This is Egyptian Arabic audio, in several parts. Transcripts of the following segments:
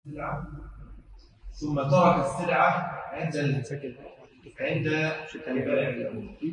السلعة ثم ترك السلعة عند ال... عند البائع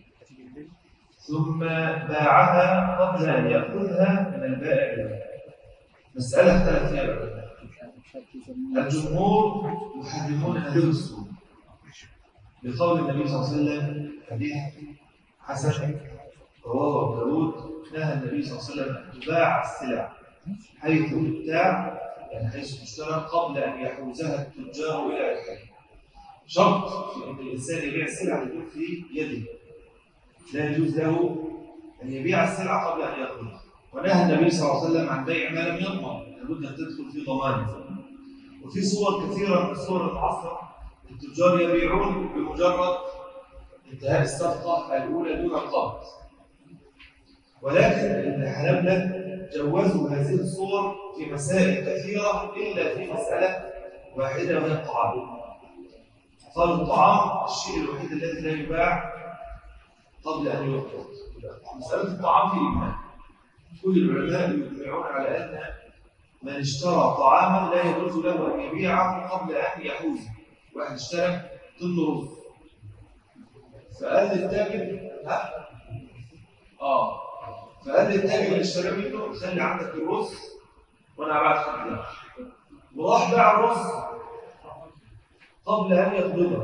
ثم باعها قبل أن يأخذها من البائع مسألة اختلف فيها العلماء الجمهور يحرمون هذه الصورة بقول النبي صلى الله عليه وسلم حديث حسن رواه أبو داود نهى النبي صلى الله عليه وسلم أن تباع السلع حيث تبتاع يعني حيث تشترى قبل أن يحوزها التجار إلى الحي شرط في أن الإنسان يبيع السلعة تكون في يده لا يجوز له أن يبيع السلعة قبل أن يأخذها ونهى النبي صلى الله عليه وسلم عن بيع ما لم يضمن لابد أن تدخل في ضمانه وفي صور كثيرة من صور العصر التجار يبيعون بمجرد انتهاء الصفقة الأولى دون القبض ولكن الحنابلة جوزوا هذه الصور في مسائل كثيرة إلا في مسألة واحدة وهي الطعام قالوا الطعام الشيء الوحيد الذي لا يباع قبل أن يقبض مسألة الطعام في إيمان كل العلماء يجمعون على أن من اشترى طعاما لا يجوز له أن يبيعه قبل أن يحوزه واحد اشترى طن رز فقال للتاجر ها اه فقال للتاجر اللي اشترى منه خلي عندك الرز وانا هبعت لك وراح باع الرز قبل ان يقبضه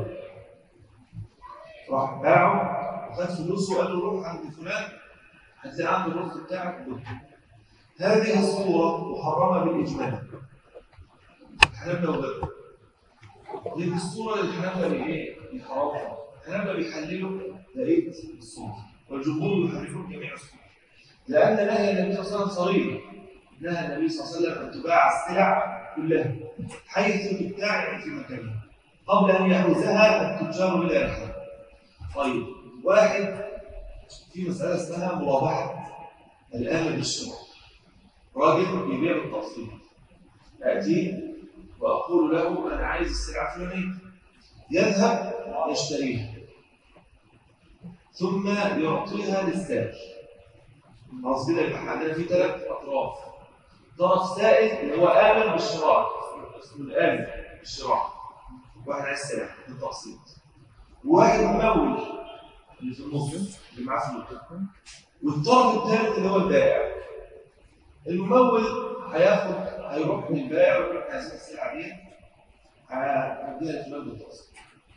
راح باعه وخد فلوسه وقال له روح عند فلان هتلاقي عنده الرز بتاعك كله هذه الصورة محرمة بالإجماع الحنابلة وغيرهم لأن الصورة اللي الحنابلة بإيه؟ بيحرمها الحنابلة بيحللوا بقية الصورة والجمهور يحرمون جميع الصور لأن نهي النبي صلى الله عليه وسلم صريح نهى النبي صلى الله عليه وسلم أن تباع السلع كلها حيث تبتاع في مكانها قبل أن يحوزها التجار إلى رحلة طيب واحد في مسألة اسمها مرابحة الآمن بالشراء راجل بيبيع بالتفصيل أتي وأقول له أنا عايز السلعة الفلانية يذهب يشتريها ثم يعطيها للسائل خلاص كده يبقى عندنا في ثلاث أطراف طرف سائل اللي هو آمن بالشراء اسمه الآمن بالشراء واحد عايز سلعة بالتقسيط وواحد ممول اللي في النص اللي معاه فلوس والطرف الثالث اللي هو البائع الممول هياخد هيروح للبائع ويقول لك عايزين السلعه دي هديها لفلان بالتقسيط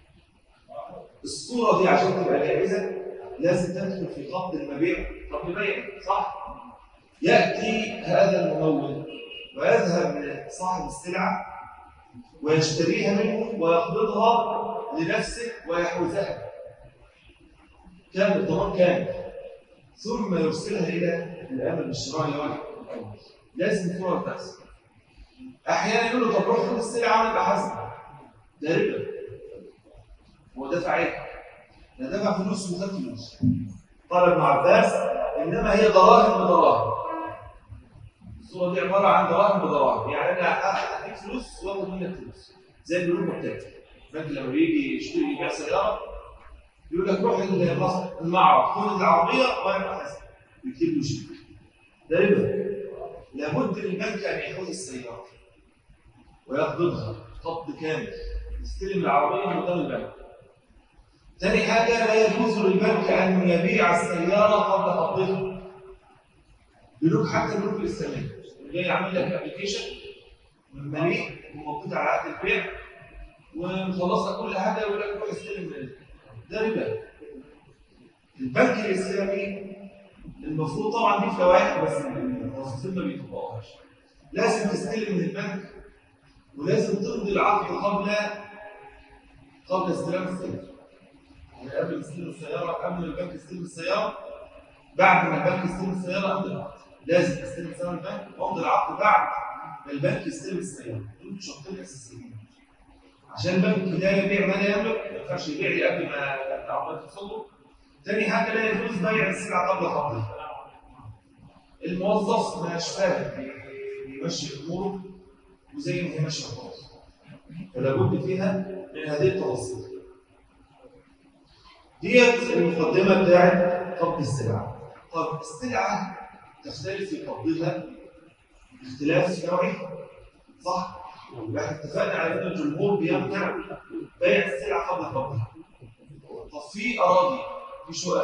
الصوره دي عشان تبقى جاهزه لازم تدخل في قبض المبيع قبض بيع صح ياتي هذا الممول ويذهب لصاحب السلعه ويشتريها منه ويقبضها لنفسه ويحوزها كامل ضمان كامل ثم يرسلها الى الامر بالشراء لواحد لازم الصوره تحصل احيانا يقول له طب روح خد السلعه وانا بحاسبك ده ربا هو دفع ايه؟ ده دفع فلوس وخد فلوس قال ابن عباس انما هي دراهم بدراهم الصوره دي عباره عن دراهم بدراهم يعني انا اديك فلوس واخد منك فلوس زي البنوك بتاعتي البنك لما بيجي يشتري يبيع سياره يقول لك روح المعرض خد العربيه وانا بحاسبك يكتب له شيك ده ربا لابد للبنك ان يحوز السياره ويقبضها قبض كامل يستلم العربيه من قدام البنك ثاني حاجه لا يجوز للبنك ان يبيع السياره قبل قبضها بنوك حتى البنوك الاسلاميه جاي عامل لك ابلكيشن من مليء وموجود على عقد البيع ومخلصها كل حاجه يقول لك روح استلم من ده ربا البنك الاسلامي المفروض طبعا دي فوائد بس الموظفين ما بيطبقوهاش لازم تستلم من البنك ولازم تمضي العقد قبل قبل استلام السياره يعني قبل استلام السياره قبل البنك يستلم السياره بعد ما البنك يستلم السياره امضي العقد لازم تستلم سياره البنك وامضي العقد بعد ما البنك يستلم السياره دول شرطين اساسيين عشان البنك لا يبيع ما لا يملك ما ينفعش يبيع لي قبل ما العقد توصل ثاني حاجه لا يجوز بيع السلعه قبل قبضها الموظف مش فاهم بيمشي اموره وزي ما هي ماشيه خلاص فلا بد فيها من هذه التفاصيل ديت المقدمه بتاعت قبض السلعه طب السلعه تختلف في قبضها اختلاف نوعي صح يبقى احنا اتفقنا على ان الجمهور بيمنع بيع السلع قبل قبضها طب في اراضي في شقق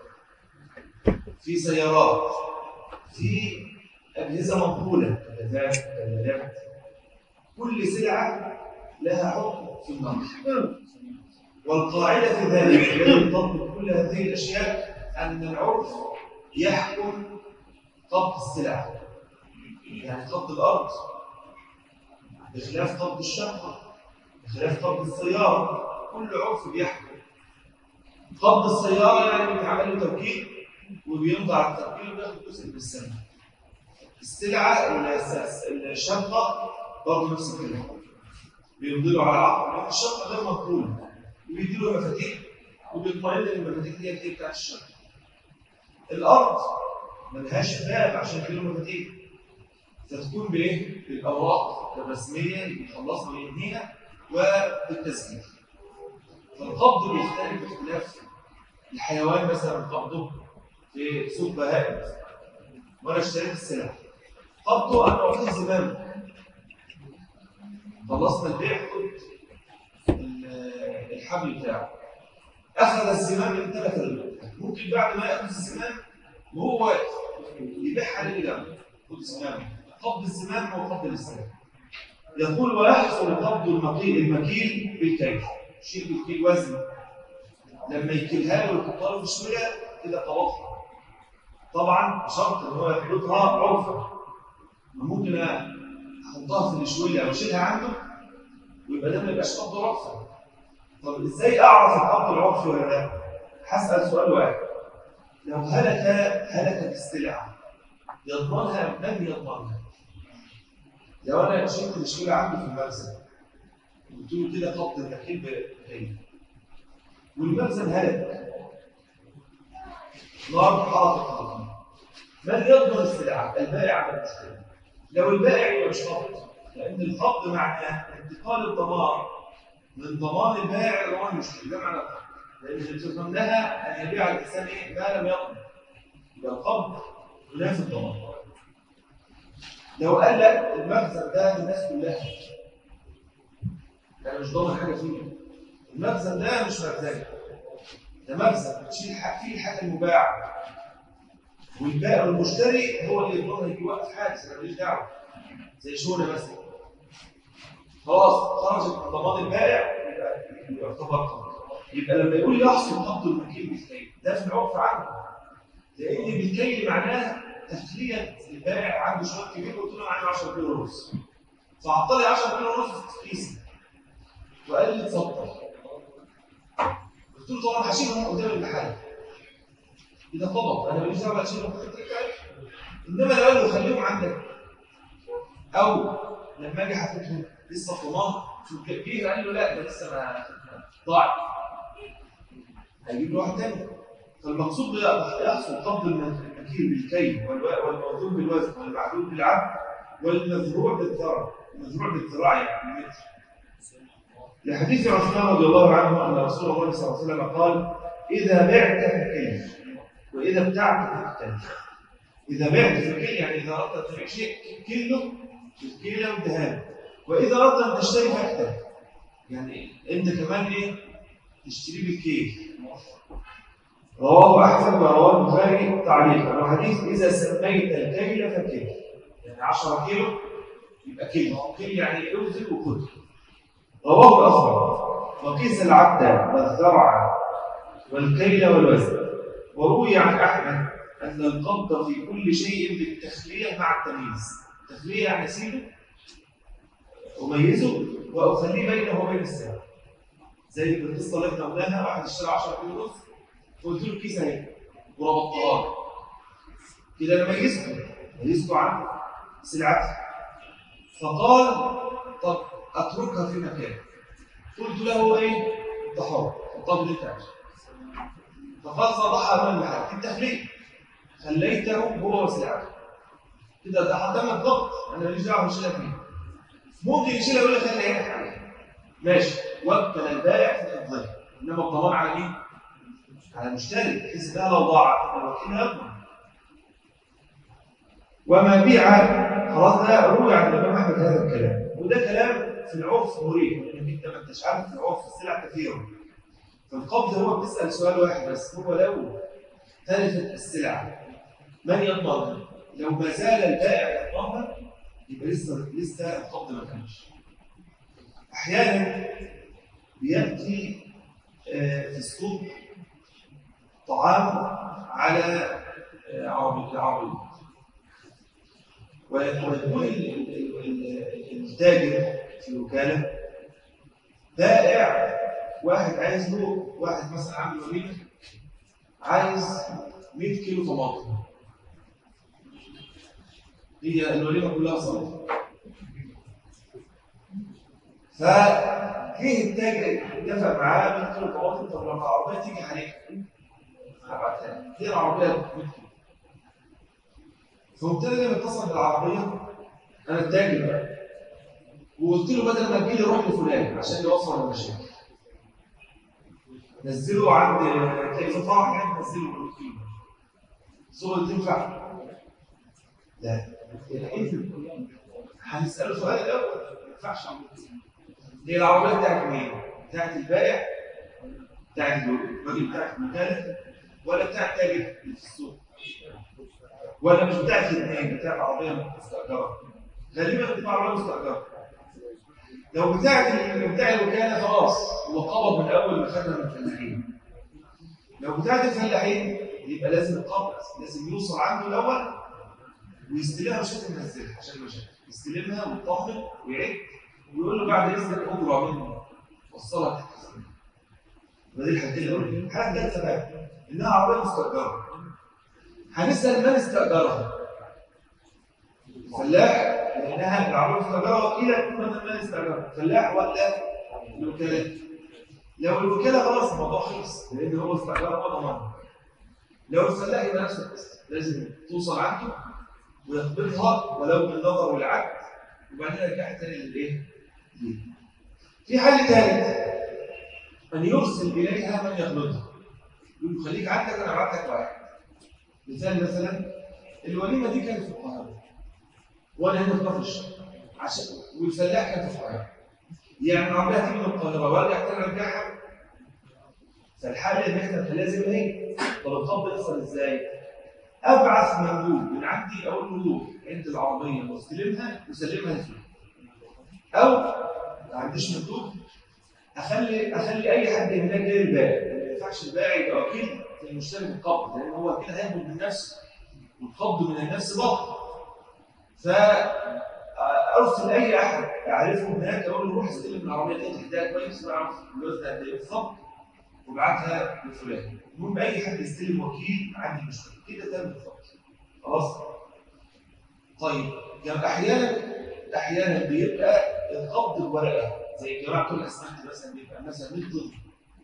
في سيارات في اجهزه منقوله كذلك كذلك كل سلعه لها حكم في النقد والقاعده في ذلك الذي تطبق كل هذه الاشياء ان العرف يحكم قبض السلع يعني قبض الارض بخلاف قبض الشقه بخلاف قبض السياره كل عرف بيحكم قبض السياره يعني بيتعمل له توكيل وبيمضي على التوكيل وبياخد جزء من السنه السلعه الشقه برضه نفس الكلام بيمضي له على عقد الشقه غير مقبوله وبيدي له مفاتيح وبيطمئن ان المفاتيح دي هي بتاعت الشقه الارض ملهاش باب عشان تجيله مفاتيح فتكون بايه؟ بالاوراق الرسميه اللي بيخلصها وينهيها وبالتسجيل فالقبض بيختلف باختلاف الحيوان مثلا قبضه في سوق بهائم وانا اشتريت السلع قبضه انا اعطيه زمام خلصنا البيع خد الحبل بتاعه اخذ الزمام امتلك ممكن بعد ما ياخذ الزمام وهو واقف يبيعها للي جنبه خد الزمام قبض الزمام هو قبض الاسلام يقول ويحصل قبض المكيل المكيل بالكيل شيل بالكيل وزن لما يكيلها له ويحطها له في الشويه كده قبضها طبعا بشرط ان هو يقبضها عرفا ممكن احطها في الشويه او اشيلها عنده ويبقى ده ما يبقاش قبض عرفا طب ازاي اعرف القبض العرفي ولا لا؟ هسال سؤال واحد لو هلك هلكت السلعه يضمنها من يضمنها؟ لو انا شلت المشكله عندي في المخزن قلت له كده قبض النخيل بكيف والمخزن هلك نار حرقت من يضمن السلعه؟ البائع ولا المشتري؟ لو البائع يبقى مش قبض لان القبض معناه انتقال الضمان من ضمان البائع الى ضمان المشتري ده معنى القبض لان اللي بتضمنها ان يبيع الانسان ايه؟ ما لم يضمن يبقى القبض ينافي الضمان لو قال لك المخزن ده للناس كلها انا مش ضامن حاجه فيه المخزن ده مش مخزن ده مخزن بتشيل فيه الحاجه المباعه والبائع والمشتري هو اللي يضمن يجي يوقف حاجز انا ماليش دعوه زي شغل مثلا خلاص خرجت من ضمان البائع يبقى يعتبر قبض يبقى لما يقول يحصل قبض المكيل بالكيل ده في العرف عنه لان بالكيل معناه تخليه البائع عنده شويه كبير قلت له عندي 10 كيلو ونص فحط لي 10 كيلو ونص في كيس وقال لي اتفضل قلت له طبعا هشيلهم قدام المحل اذا طلب انا ماليش دعوه اشيلهم في الخطه انما لو قال له خليهم عندك او لما اجي حطيتهم لسه طمان في الجه قال له لا ده لسه ما ضاع هيجيب له واحد تاني فالمقصود يحصل قبض المكيل بالكيل والموزون بالوزن والمعدود بالعبد والمزروع بالذرع المزروع بالذراع يعني بالمتر لحديث عثمان رضي الله عنه ان رسول الله صلى الله عليه وسلم قال اذا بعت فكيل واذا ابتعت فكيل اذا بعت فكيل يعني اذا اردت ان تبيع شيء كيلو بالكيلو وانتهى واذا اردت ان تشتري فاكتل يعني انت كمان ايه تشتري بالكيل رواه احمد ورواه البخاري تعليقا وحديث اذا سميت الكيل فكيل يعني 10 كيلو يبقى كيلو كيل يعني اوزن وخذ رواه الاخر وقيس العبد والزرع والكيل والوزن وروي عن احمد ان القبض في كل شيء بالتخليه مع التمييز التخليه يعني اسيبه اميزه واخليه بينه وبين السلع زي القصه اللي احنا قلناها واحد اشترى 10 كيلو ونص قلت له الكيس اهي وربطتها له كده انا ميزته ميزته عن سلعته فقال طب اتركها في مكان قلت له ايه انت حر حطها اللي انت عايزه فقال صلحها امام المحل التخليل خليته هو وسلعته كده ده قدامك ضغط انا ماليش دعوه بشيلها فيه ممكن يشيلها يقول لك خليها هنا ماشي وكل البائع في حفظها انما الضمان على مين؟ على المشتري بحيث انها لو ضاعت الوكيل يضمن وما بيع خلاص ده روي عن الامام احمد هذا الكلام وده كلام في العرف مريح لانك انت ما انتش عارف في العرف السلع كثيره فالقبض هو بيسال سؤال واحد بس هو لو تلفت السلع من يضمن لو ما زال البائع يضمن يبقى لسه لسه القبض ما كانش احيانا بياتي آه، في السوق طعام على آه، عربي العربي ويكون التاجر في الوكاله بائع واحد عايز له واحد مثلا عامل وليمه عايز 100 كيلو طماطم هي الوليمه كلها صلاه فجه التاجر اتفق معاه 100 كيلو طماطم طب لما العربيه تيجي عليك هبعتها هي العربيه 100 كيلو فقلت له اتصل بالعربيه انا التاجر بقى وقلت له بدل ما تجي لي روح لفلان عشان يوصل المشاكل نزله عند تلاقي في فرع كده نزله ب 100 كيلو صوره تنفع؟ لا هنساله سؤال الاول ما ينفعش دي العربيه بتاعت مين؟ بتاعت البائع بتاعت الراجل بتاعت المكالة ولا بتاعت تاجر اللي في السوق ولا مش بتاعت الاثنين بتاعت عربيه مستاجره غالبا بتبقى عربيه مستاجره لو بتاعت بتاع الوكاله خلاص هو قبض من اول ما خدها من الفلاحين لو بتاعت الفلاحين يبقى لازم القبض لازم يوصل عنده الاول ويستلمها مش لازم ينزلها عشان المشاكل يستلمها ويطمن ويعد ويقول له بعد اذنك اجره منه وصلها تحت السنه دي الحاجتين الاولى الحاجه الثالثه بقى انها عربيه مستاجره هنسال من استاجرها الفلاح لانها العربيه مستاجره الى تكون من استاجرها الفلاح ولا الوكاله لو الوكاله خلاص الموضوع خلص لان هو استاجرها وضمان لو الفلاح يبقى نفس القصه لازم توصل عنده ويقبضها ولو بالنظر والعد وبعدين يرجعها تاني للايه؟ في حل ثالث ان يرسل اليها من يقبضها يقول له خليك عندك انا ابعت لك واحد مثال مثلا الوليمه دي كانت في القاهره وانا هنا في كفر عشان والفلاح كان في القاهره يعني العربيه هتيجي من القاهره وارجع تاني ارجعها فالحل ان احنا نخليها زي ما هي طب الخط يحصل ازاي؟ ابعث مندوب من عندي اقول له روح عند العربيه واستلمها وسلمها لفلان او ما عنديش مندوب اخلي اخلي اي حد هناك غير البائع ما ينفعش البائع يبقى وكيل في المشتري بالقبض لان هو كده هياخد من نفسه والقبض من النفس ضغط فارسل اي احد اعرفه هناك اقول له روح استلم العربيه دي تحتها كويس واعرف الجوز قد ايه بالظبط وابعتها لفلان المهم اي حد يستلم وكيل عندي المشتري كده تم بالظبط خلاص طيب يعني احيانا احيانا بيبقى القبض الورقه زي جماعه كل الاسمنت مثلا بيبقى مثلا 100 طن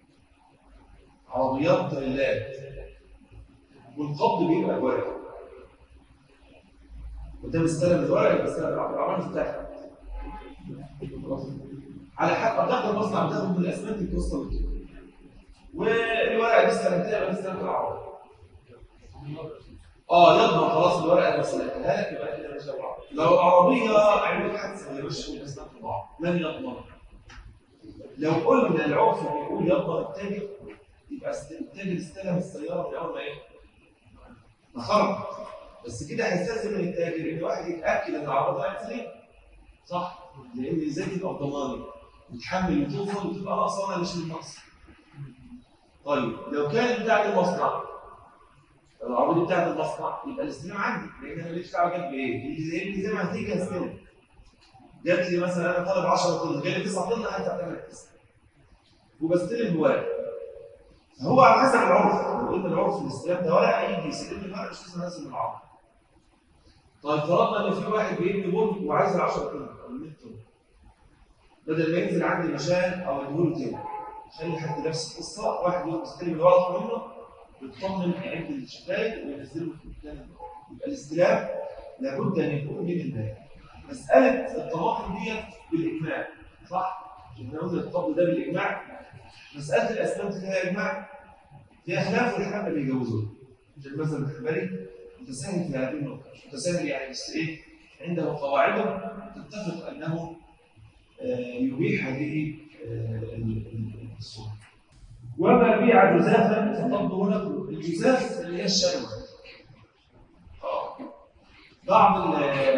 عربيات تريلات والقبض بيبقى ورقه وده مستلم الورق مستلم العمل بتاعها على حق اعتقد المصنع بتاخد من الاسمنت بتوصل كده والورقه دي استلمتها يبقى استلمت العربيه اه يضمن خلاص الورقه اللي سلمتها لك يبقى كده مش لو العربيه عملت حادثه ولا مش استلمت بعض من يضمن لو قلنا العرف بيقول يضمن التاجر يبقى التاجر استلم السياره من اول ما ايه؟ ما خرج بس كده هيستلزم من التاجر ان واحد يتاكد ان العربيه طلعت سليمه صح؟ لان ازاي تبقى بضماني وتحمل وتوصل وتبقى ناقصه وانا مش النقص طيب لو كانت بتاعت المصنع العربيه دي بتاعت المصنع يبقى الاستلام عندي لان انا ماليش دعوه جت بايه؟ اللي زي اللي زي ما هتيجي هستلم جات لي مثلا انا طالب 10 طن جالي 9 طن هدفع ثمن التسليم وبستلم بورق هو على حسب العرف لو قلنا العرف الاستلام ده ورقه يجي يسلم لي ورقه مش لازم انزل العرض طيب فرضنا ان في واحد بيبني بن وعايز ال 10 طن او 100 طن بدل ما ينزل عندي مشان او اديله تاني خلي حد نفس القصه واحد يقوم يستلم الورقه منه ويطمن عند الشباك وينزله في المكان يبقى الاستلام لابد ان يكون من الباقي مساله الطماطم ديت بالاجماع صح؟ احنا قلنا القبض ده بالاجماع مساله الاسلام فيها اجماع فيها خلاف والحنابله بيجوزوها عشان مثلا الحنبلي متساهل في هذه النقطه متساهل يعني بس ايه عنده قواعده تتفق أنه آه، يبيح هذه آه، الصورة وما بيع جزافا فقبضه نقله الجزاف اللي هي الشلوى آه. بعض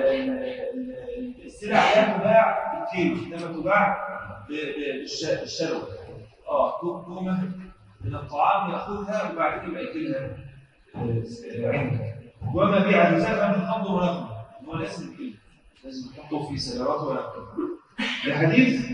السلع لا تباع بالكيلو انما تباع بالشلوى اه كومه من الطعام ياخذها وبعدين يبقى ياكلها عنده وما بيع جزافا فقبضه نقله هو لازم الكيلو لازم تحطه في سيارات ونقله الحديث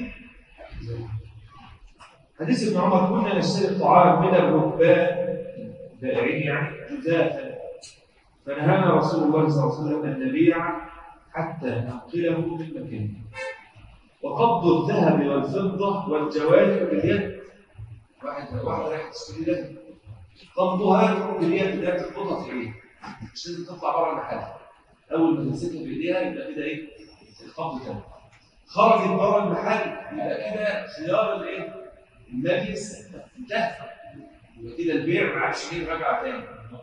حديث ابن عمر كنا نشتري الطعام من الركبان بائعين يعني جزافا فنهانا رسول الله صلى الله عليه وسلم ان نبيع حتى ننقله من مكانه وقبض الذهب والفضه والجواهر باليد واحد واحد رايح تشتري ذهب قبضها باليد ده تقبضها في ايه؟ مش لازم تطلع بره المحل اول ما تمسكها بايديها يبقى كده ايه؟ القبض تمام خرجت بره المحل يبقى كده خيار الايه؟ المجلس انتهى يبقى كده البيع ما عادش ليه رجعه تاني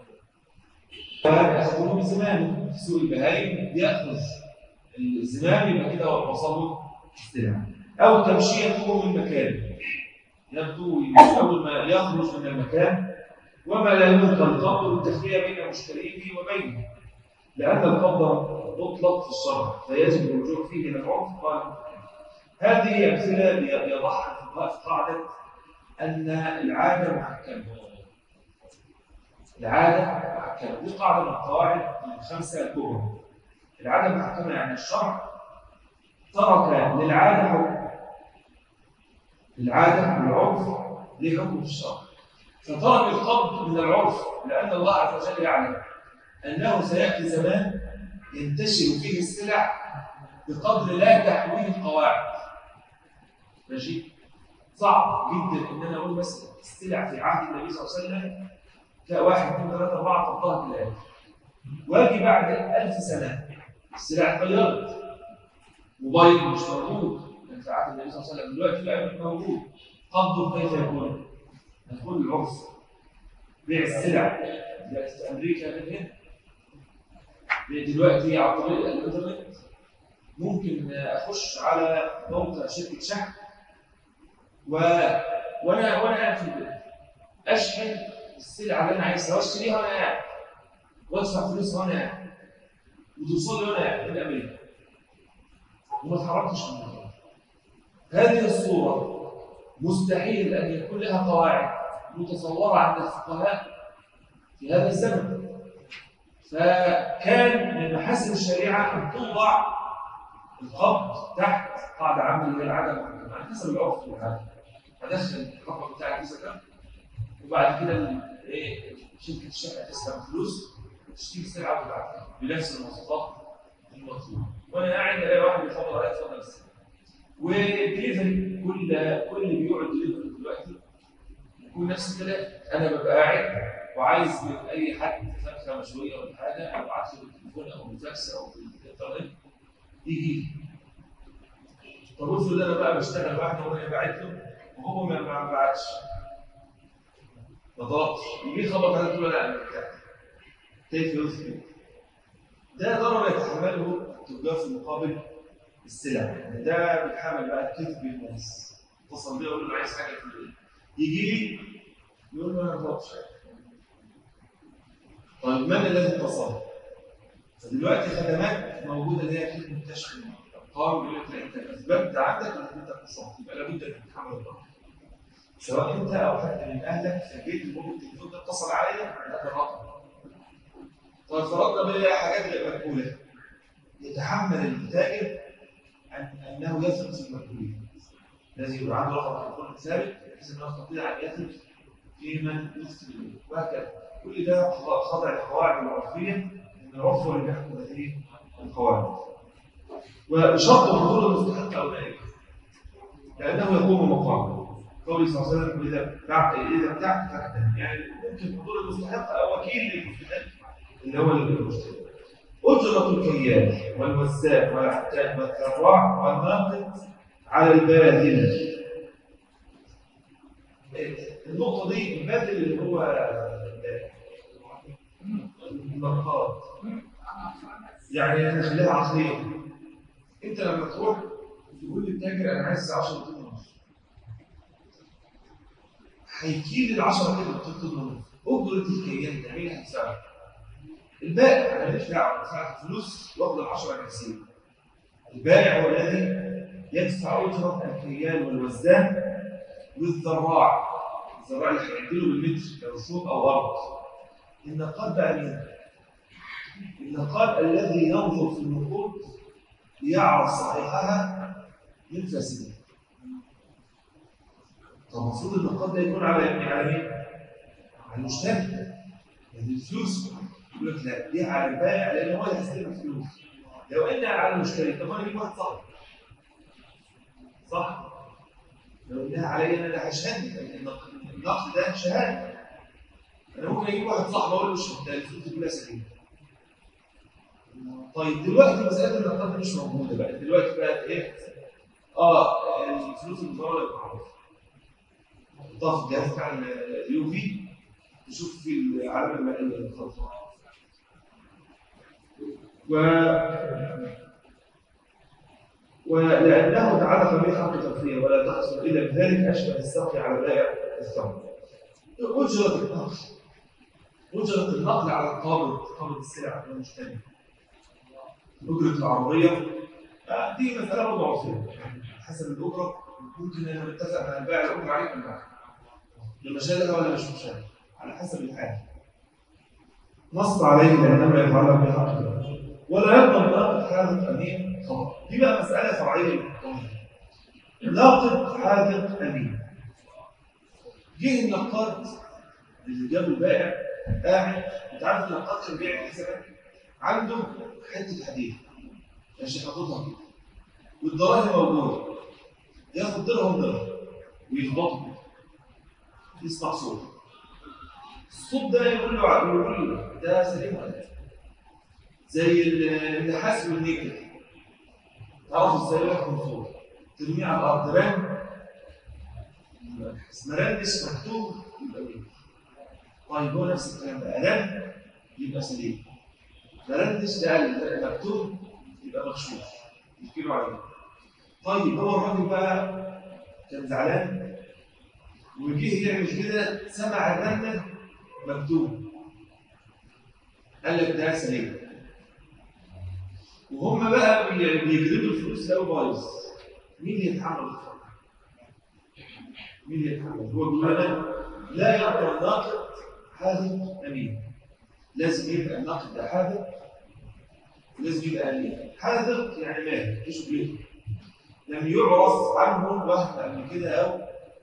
فيأخذون بزمامه في سوق البهايم يأخذ الزمام يبقى كده وصل له استلام أو تمشيته من مكان يبدو أول ما يخرج من المكان وما لا يمكن القبض بالتخلية بين مشتريه وبينه لأن القبض مطلق في الشرع فيجب الرجوع فيه إلى العرف قال هذه أمثلة يضعها الفقهاء في قاعدة أن العادة محكمة العادة محكمة دي قاعدة من القواعد الخمسة الكبرى العادة محكمة يعني الشرع ترك للعادة حكم العادة والعرف ليه حكم في الشرع فترك القبض من العرف لأن الله عز وجل يعلم أنه سيأتي زمان ينتشر فيه السلع بقدر لا تحويه القواعد ماشي صعب جدا ان انا اقول بس السلع في عهد النبي صلى الله عليه وسلم كواحد اثنين ثلاثه اربعه طبقها في الايه واجي بعد ألف سنه السلع اتغيرت موبايل مش موجود كان في عهد النبي صلى الله عليه وسلم دلوقتي بقى موجود قبضه كيف يكون؟ نقول العرف بيع السلع في امريكا من هنا دلوقتي عن طريق الانترنت ممكن اخش على موقع شركه شحن و... وانا وانا قاعد في البيت اشحن السلعه اللي انا عايزها واشتريها وانا قاعد وادفع فلوس وانا قاعد وتوصل لي وانا قاعد في امريكا وما اتحركتش من مكاني هذه الصوره مستحيل ان يكون لها قواعد متصوره عند الفقهاء في هذا الزمن فكان من محاسن الشريعه ان توضع القبض تحت قاعده عامه اللي هي العدم على حسب العرف والعاده هدخل الرقم بتاع الفيزا كام وبعد كده ايه شركه الشقه تسلم فلوس وتشتري السلعه وتبعتها بنفس المواصفات المطلوبه وانا قاعد الاقي واحد بيفضل عليا اتفضل السلعه والدليفري كل كل اللي بيوع الدليفري دلوقتي يكون نفس الكلام انا ببقى قاعد وعايز من اي حد فرخه مشويه ولا حاجه ابعت له بالتليفون او بالفاكس او بالانترنت يجي طب افرض انا بقى بشتغل واحده وانا باعت له وهو ما ما بعتش ما طلبش يجي خبط على تقول لا انا بتاعت كيف يثبت ده ضرر يتحمله التجار في مقابل السلع يعني ده بيتحمل بقى كذب الناس اتصل بيه يقول له عايز حاجه في يجي لي يقول له انا ما طلبتش طيب من الذي اتصل؟ فدلوقتي خدمات موجوده اللي هي خدمه كشف الارقام يقول لك انت اثبتت عندك انك انت اتصلت يبقى لابد انك تتحمل الضرر سواء انت او حد من اهلك في البيت ممكن التليفون ده اتصل عليا هذا الرقم طيب فرضنا بقى حاجات غير مقبوله يتحمل التاجر أن انه يثق في المقبولين لازم يبقى عنده رقم تليفون ثابت بحيث انه يستطيع ان يثق في من يثق وهكذا كل ده خضع للقواعد العرفيه ان العرف هو اللي بيحكم هذه القواعد وشرط حضور المستحق او ذلك لانه يقوم مقامه قوله صلى الله عليه وسلم اذا بعت اذا ابتعت فاحتم يعني ممكن حضور المستحق او وكيل للمستحق اللي هو المشتري اجره الكيال والوزاء والعتاد والذراع والناقد على الباذل النقطه دي الباذل اللي هو النقاد يعني نخليها عقليه انت لما تروح تقول للتاجر انا عايز 10 طن ونص هيكيل ال 10 طن ونص اجره الكيان تعملها بسعر البائع انا ماليش دعوه دفعت فلوس واخد ال 10 كاسين البائع هو الذي يدفع اجره الكيان والوزان والذراع الذراع اللي هيعدله بالمتر كرسوم او ارض النقاد بقى مين؟ النقاد الذي ينظر في النقود ليعرف صحيحها من فاسدها طب المفروض النقاد ده يكون على على مين؟ على المشتري يعني الفلوس يقول لك لا دي على البائع لان هو اللي هيستلم الفلوس لو انها على المشتري طب انا اجيب واحد صاحبي صح؟ لو انها عليا انا اللي هشهد النقد ده شهاده انا ممكن اجيب واحد صاحبي اقول له شوف ده الفلوس كلها سليمه طيب دلوقتي مساله النقد مش موجوده بقى دلوقتي بقت ايه؟ اه الفلوس المزوره معروفه حطها في الجهاز بتاع اليو في تشوف في العلامه المائيه الخطأ و ولأنه تعرف به حق تغطية ولا تحصل إلا بذلك أشبه السقي على بائع الثمر. أجرة النقل أجرة النقل على القابض قابض السلع المشتري. أجرة العربية دي مسألة برضه عصية حسب الأجرة ممكن أنا نتفق مع البائع الأجرة عليك ولا لا؟ لمشاهدها ولا مش مشاهدة على حسب الحال. نص عليه لأنه يتعلق بحق التغطية. ولا يضمن ناقد حاذق امين خطا دي بقى مساله فرعيه ناقد حاذق امين جه النقاد اللي جاب البائع قاعد انت عارف النقاد كان بيعمل حسابات عنده حته حديد ماشي حاططها كده والدراهم موجوده ياخد درهم درهم ويخبطه يسمع صوت الصوت ده يقول له يقول له ده سليم ولا لا زي النحاس والنيكل تعرفوا ازاي يحكم صوت ترميه على الارض رن مرندش مكتوب يبقى نيكل طيب هو نفس الكلام بقى رن يبقى سليم مرندش ده مكتوب يبقى مغشوش يشكيله عليه طيب هو الراجل بقى كان زعلان وجه يعمل كده سمع الرنه مكتوب قال لك ده سليم وهم بقى بيجلدوا الفلوس لو بايظ مين اللي يتحمل الخطر؟ مين اللي يتحمل؟ هو بيقول لا يبقى الناقد حاذق امين لازم يبقى الناقد ده حاذق لازم يبقى امين حاذق يعني مال ايش بيته لم يعرف عنه وهم قبل كده او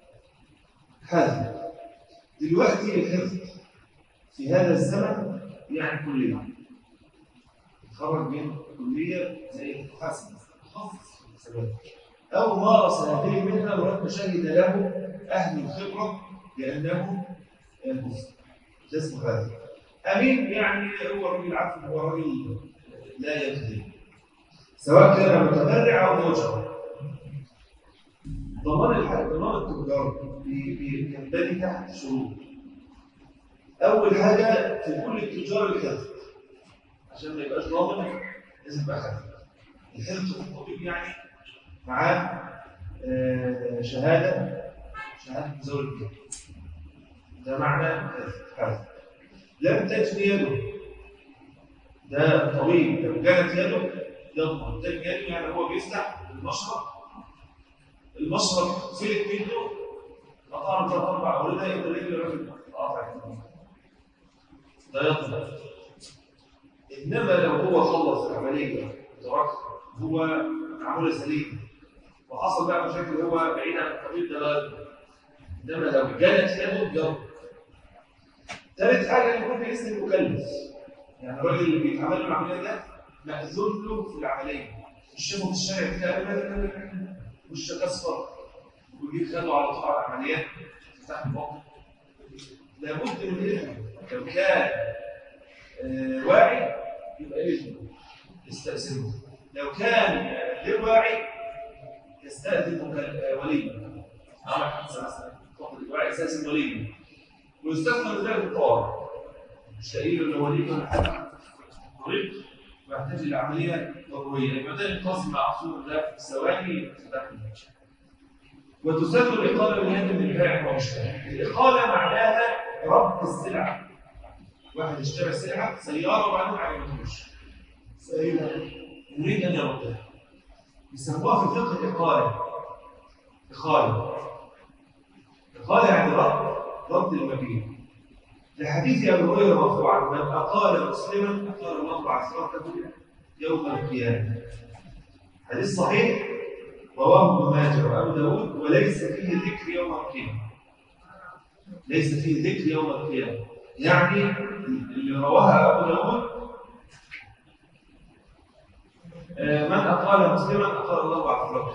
حاذق دلوقتي الحفظ في هذا الزمن يعني كلنا خرج من كليه زي الحاسب تخصص حسابات او مارس هذه منها ولما شهد له اهل الخبره بانه مسلم ده اسمه هذا امين يعني هو الراجل عارف هو راجل لا يكذب سواء كان متبرع او مجرم ضمان الحق ضمان التجار بينبني تحت شروط اول حاجه في كل التجار الحفظ عشان ما يبقاش ضامن لازم يبقى حفظ الحفظ في الطبيب يعني معاه آه شهاده شهاده مزاوله الجهه ده معنى حفظ لم تجد يده ده طبيب لو كانت يده يضمن تجد يده يعني هو بيفتح المشرط المشرط فلت منه قطع ثلاث اربع اولاد يقدر رجل الراجل قاطع ده يضمن انما لو هو خلص العمليه وترك هو معموله سليم وحصل بقى مشاكل هو بعيد عن الطبيب ده لا يضمن انما لو كانت يده يضمن ثالث حاجه يكون باسم المكلف يعني الراجل اللي بيتعمل له العمليه ده مأذون له في العمليه الشيخ في الشارع كده وشك اصفر ويجيب خده على طول على العمليات يفتح البطن لابد من اذنه لو كان آه واعي يبقى اذنه يستأذنه لو كان غير واعي يستأذن وليه عمل حادثه مثلا الواعي يستأذن وليه ويستثمر ذلك الطوارئ مش لاقي له وليه ولا حاجه مريض ويحتاج الى عمليه ضروريه يبقى ده القسم معصور ده في ثواني تدخل وتسمى الإقالة من هذا من البائع والمشتري الإقالة معناها رد السلعة واحد اشترى سلعة سيارة وبعدين ما عجبتهوش يريد أن يردها يسموها في الفقه الإقالة إقالة إقالة يعني رد رد المبيع لحديث أبي هريرة مرفوعا من أقال مسلما أقال الله عثرته يوم القيامة حديث صحيح رواه ابن ماجه وابو داود وليس فيه ذكر يوم القيامه ليس فيه ذكر يوم القيامه يعني اللي رواها ابو داود آه، من اقال مسلما اقال الله عفرته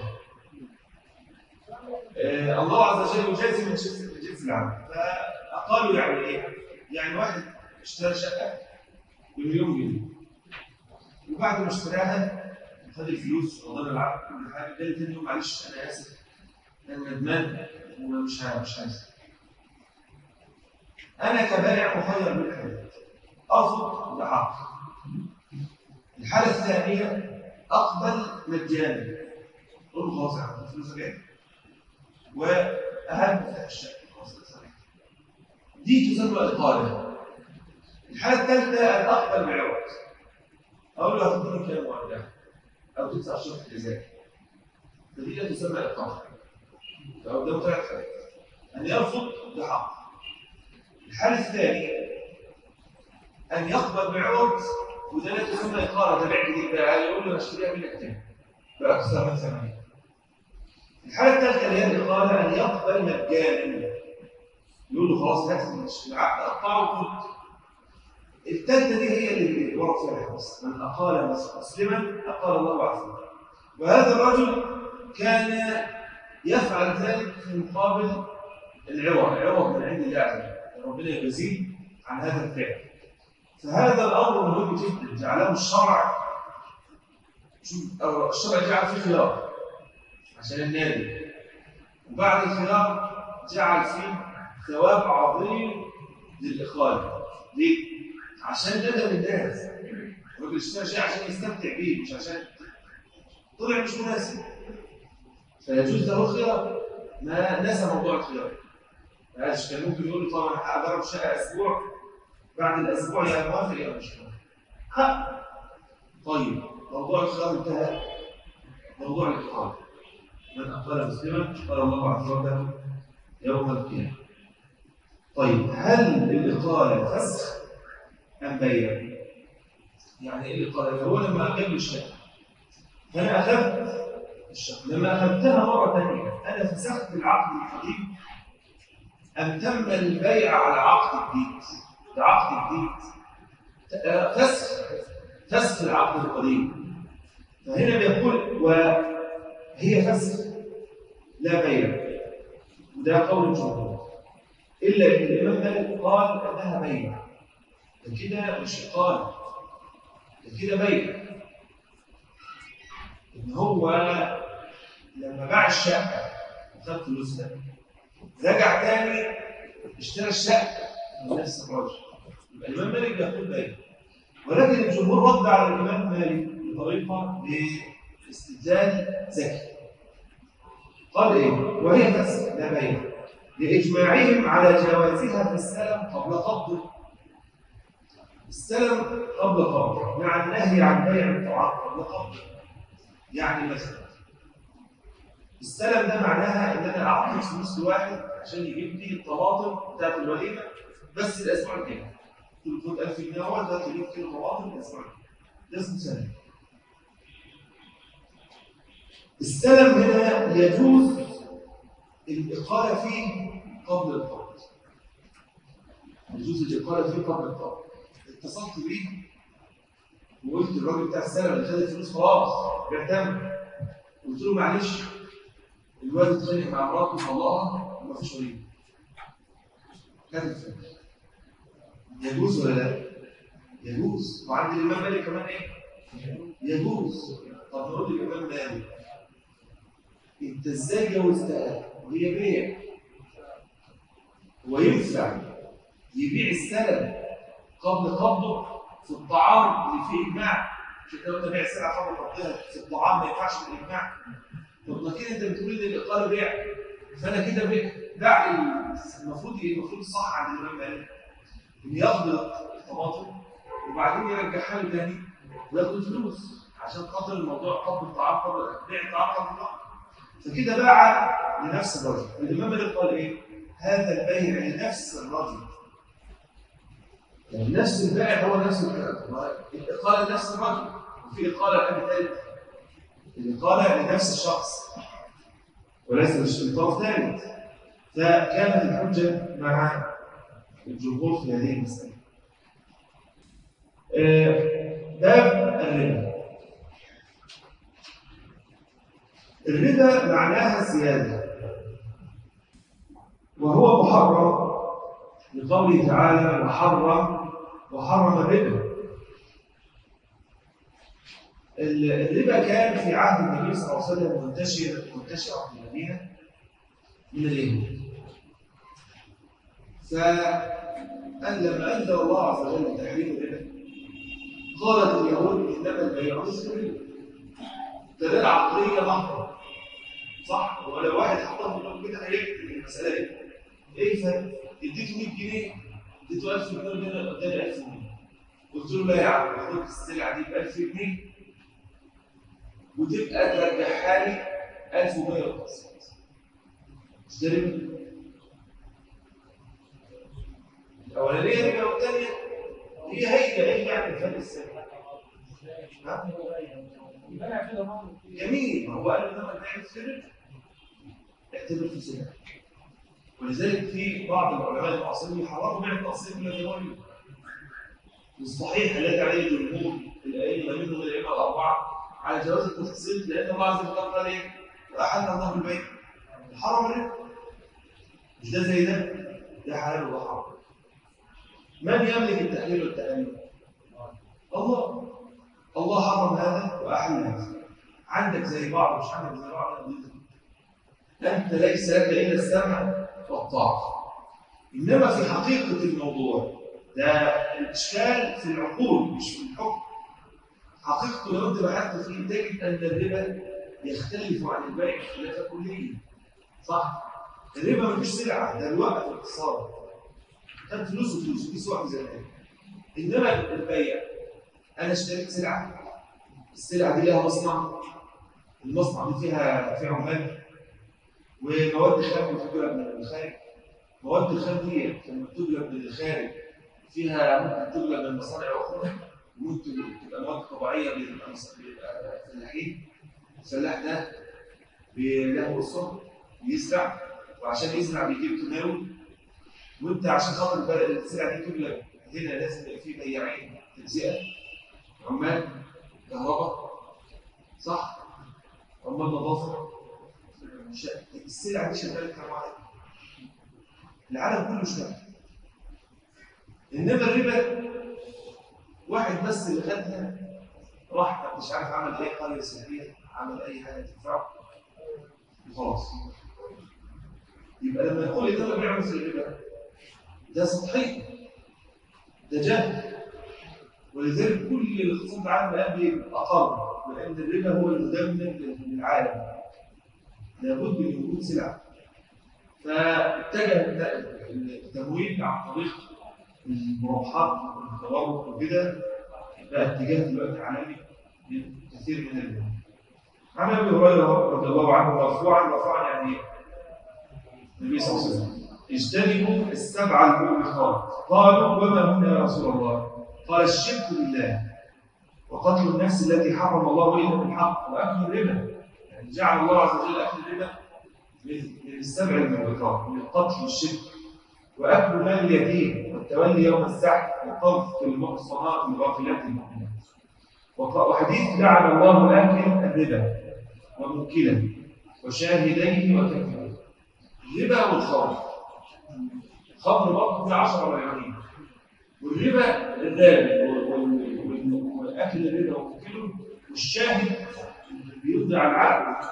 آه، الله عز وجل يجازي من جنس من جنس العمل فاقالوا يعني ايه؟ يعني واحد اشترى شقه بمليون جنيه وبعد ما اشتراها خد الفلوس والله العب كل حاجه جالي تاني يوم معلش انا اسف انا ندمان ومش عارف مش عايز انا كبائع مخير من الحالات ارفض بحق الحاله الثانيه اقبل مجانا قول له خلاص يا عم الفلوس جايه واهم فتح الشقه خلاص دي تسمى اقاله الحاله الثالثه ان اقبل بعوض اقول له هتديني كام وارجع أو تدفع الشرط الجزائي فدي لا تسمى إقامة فقدامه ثلاث حالات أن يرفض بحق الحال الثاني أن يقبل بعوض وده لا تسمى إقامة ده بعد دي بقى يقول له أنا أشتريها منك تاني بأكثر من ثمانية الحالة الثالثة اللي هي الإقامة أن يقبل مجانا يقول له خلاص هات العقد أقطعه وخد الثالثه دي هي اللي ورد فيها الحديث من اقال مسلما اقال الله عز وهذا الرجل كان يفعل ذلك في مقابل العوض العوض من عند الله عز وجل ربنا يجزيه عن هذا الفعل فهذا الامر مهم جدا جعله الشرع شوف الشرع جعل فيه خيار عشان النادي وبعد الخيار جعل فيه ثواب عظيم للاخراج ليه؟ عشان ندم الناس الراجل اشترى شيء عشان يستمتع بيه مش عشان طلع مش مناسب فيجوز له الخيار ما نسى موضوع الخيار معلش كان ممكن يقول طبعا انا هجرب شقه اسبوع بعد الاسبوع يا موافق يا مش موافق طيب موضوع الخيار انتهى موضوع الاقامه من اقبل مسلما قال الله عز وجل يوم القيامه طيب هل الاقاله فسخ أم بيع يعني إيه اللي قال هو لما أجاب الشقة فأنا أخذت الشقة لما أخذتها مرة ثانية أنا فسخت العقد القديم أم تم البيع على عقد جديد ده عقد جديد فسخ فسخ العقد القديم فهنا بيقول وهي فسخ لا بيع وده قول الجمهور إلا إن الإمام مالك قال أنها بيع كده مش إقالة كده بيع إن هو لما باع الشقة وخد فلوسها رجع تاني اشترى الشقة من نفس الراجل يبقى الإمام مالك بيقول بيع ولكن الجمهور رد على الإمام مالك بطريقة باستدلال ذكي قال إيه؟ وهي فسخ لا بيع لإجماعهم على جوازها في السلم قبل قبضه السلم قبل قبض مع النهي عن بيع الطعام قبل قبض يعني مثلا السلم ده معناها ان انا اعطي فلوس لواحد عشان يجيب لي الطماطم بتاعت الوليمه بس الاسبوع الجاي قلت له خد 1000 جنيه اهو ده تجيب كيلو طماطم الاسبوع الجاي ده اسمه سلم السلم هنا يجوز الاقاله فيه قبل القبض يجوز الاقاله فيه قبل القبض اتصلت بيه وقلت للراجل بتاع السنه اللي خد الفلوس خلاص بيعتمد قلت له معلش الواد اتخانق مع مراته وطلقها ومفيش وليمه خد الفلوس يجوز ولا لا؟ يجوز وعند الامام مالك كمان ايه؟ يجوز طب نقول للامام مالك انت ازاي جوزتها وهي بيع هو ينفع يبيع السلم قبل قبضه في الطعام اللي فيه إجماع مش انت قلنا بيع السلعه قبل تحطها في الطعام ما ينفعش بالاجماع طب ما كده انت بتقول ان الاقاله بيع فانا كده بيع باع المفروض ايه المفروض صح عند الامام مالك ان ياخد الطماطم وبعدين يرجعها له تاني وياخد الفلوس عشان خاطر الموضوع قبل الطعام قبل بيع الطعام قبل الطعام فكده باع لنفس الرجل الامام مالك قال ايه هذا البيع لنفس الرجل يعني نفس البائع هو نفس الكلام الإقالة لنفس الرجل وفي إقالة لأب ثالث الإقالة لنفس الشخص وليس لطرف ثالث فكانت الحجة مع الجمهور في هذه المسألة باب الربا الربا معناها الزيادة وهو محرم لقوله تعالى وحرم وحرم الربا الربا كان في عهد النبي صلى الله عليه وسلم منتشر منتشرا في المدينه من اليهود فأن لما أنزل الله عز وجل تحريم الربا قالت اليهود إنما البيع مثل الربا دلالة عقلية محضة صح؟ ولو واحد حطها في الأول كده هيكتب المسألة إيه؟ إيه الفرق؟ اديته 100 جنيه اديته 1000 جنيه واداني اداني 1000 جنيه قلت له لا يا عم خد السلعه دي ب 1000 جنيه وتبقى ترجعها لي 1100 وخمسين اشتري الاولانيه ربا والثانيه هي هي هي يعني الفرق السلعه جميل ما هو قال لما البيع في اعتبر في سلعه ولذلك في بعض العلماء المعاصرين يحرموا بيع التقسيط الذي هو الصحيح الذي عليه الجمهور الائمه منهم الائمه الاربعه على جواز التقسيط لان الله عز وجل قال ايه؟ واحل الله البيع حرم الربا مش ده زي ده؟ ده حلال وده حرام من يملك التحليل والتأمين؟ الله الله حرم هذا واحل هذا عندك زي بعض مش عندك زي بعض انت ليس لك الا السمع والطاعة إنما في حقيقة الموضوع ده الإشكال في العقول مش في الحكم حقيقته لو أنت بحثت فيه تجد أن الربا يختلف عن البيع اختلافا كليا صح؟ الربا مش سلعة ده الوقت الاقتصاد كان فلوس وفلوس في سوق زي إنما البيع أنا اشتريت سلعة السلعة دي لها مصنع المصنع دي فيها في عمال ومواد خام بتجلب من الخارج مواد الخام دي لما بتجلب من الخارج فيها ممكن تجلب من مصانع اخرى ممكن تبقى مواد طبيعيه بيبقى فلاحين الفلاح ده له الصبر يزرع وعشان يزرع بيجيب تناول وانت عشان خاطر السلعه دي تجلب هنا لازم يبقى في بياعين تجزئه عمال كهرباء صح عمال نظافه السلع دي شغاله كام واحد العالم كله اشتغل انما الربا واحد بس اللي خدها راح مش عارف عمل ايه قريه سريه عمل اي حاجه تنفعه وخلاص يبقى لما يقول انما بيع مثل الربا ده سطحي ده جهل ولذلك كل الاقتصاد العالمي قبل اقر لان الربا هو المدمر للعالم لابد من وجود سلع فاتجه التمويل عن طريق المرابحات والتورط وكده بقى اتجاه دلوقتي عالمي لكثير من الناس عن ابي هريره رضي الله عنه مرفوعا مرفوعا يعني ايه؟ النبي صلى الله عليه وسلم اجتنبوا السبع الموبقات قالوا وما هن يا رسول الله؟ قال الشرك بالله وقتل النفس التي حرم الله الا بالحق واكل الربا يعني جعل الله عز وجل اكل الربا من السبع الموبقات من القتل والشرك واكل مال اليتيم والتولي يوم الزحف والقذف في المحصنات الغافلات المؤمنات وحديث لعن الله اكل الربا وموكله وشاهديه وكفيه الربا والخمر خمر برضه فيه 10 مليونين والربا الرابع واكل الربا وموكله والشاهد بيرضي على العقد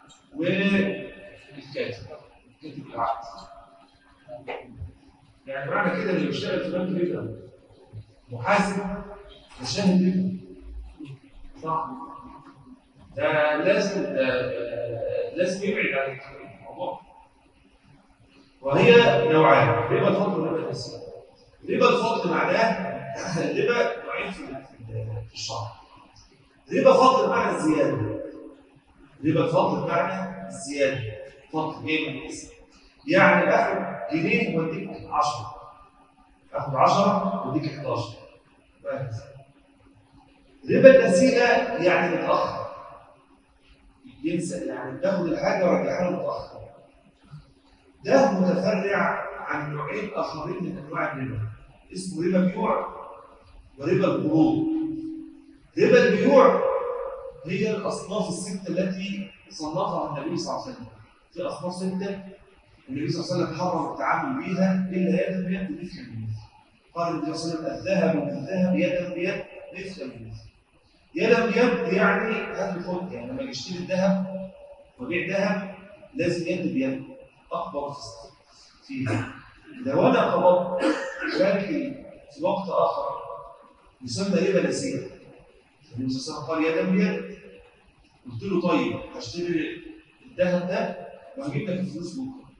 والكاتب كاتب العقد يعني معنى كده اللي بيشتغل في بنك ربا محاسب وشاهد ربا صح ده لازم ده لازم يبعد عن الموضوع وهي نوعان ربا الفضل وربا النسيئة ربا الفضل معناه ربا نوعين في الشرع ربا فضل معنى الزيادة ربا الفضل معنى الزيادة فضل ايه من الاسم يعني اخد جنيه واديك 10 اخد 10 واديك 11 وهكذا ربا النسيئة يعني متأخر ينسى يعني تاخد الحاجة ورجعها له متأخر ده متفرع عن نوعين آخرين من أنواع الربا اسمه ربا بيوع وربا القروض ربا البيوع هي الأصناف الستة التي صنفها النبي صلى الله عليه وسلم في أصناف ستة النبي صلى الله عليه وسلم حرم التعامل بها إلا يدا بيد مثل المثل قال النبي صلى الله عليه وسلم الذهب بالذهب يدا بيد مثل المثل يدا بيد يعني هات الخلق يعني لما يشتري الذهب وبيع ذهب لازم يد بيد اقبض فيها لو انا قبضت ولكن في وقت اخر يسمى ربا نسيئه النبي صلى الله عليه وسلم قال يدا بيد قلت له طيب هشتري الذهب ده وهجيب لك الفلوس بكره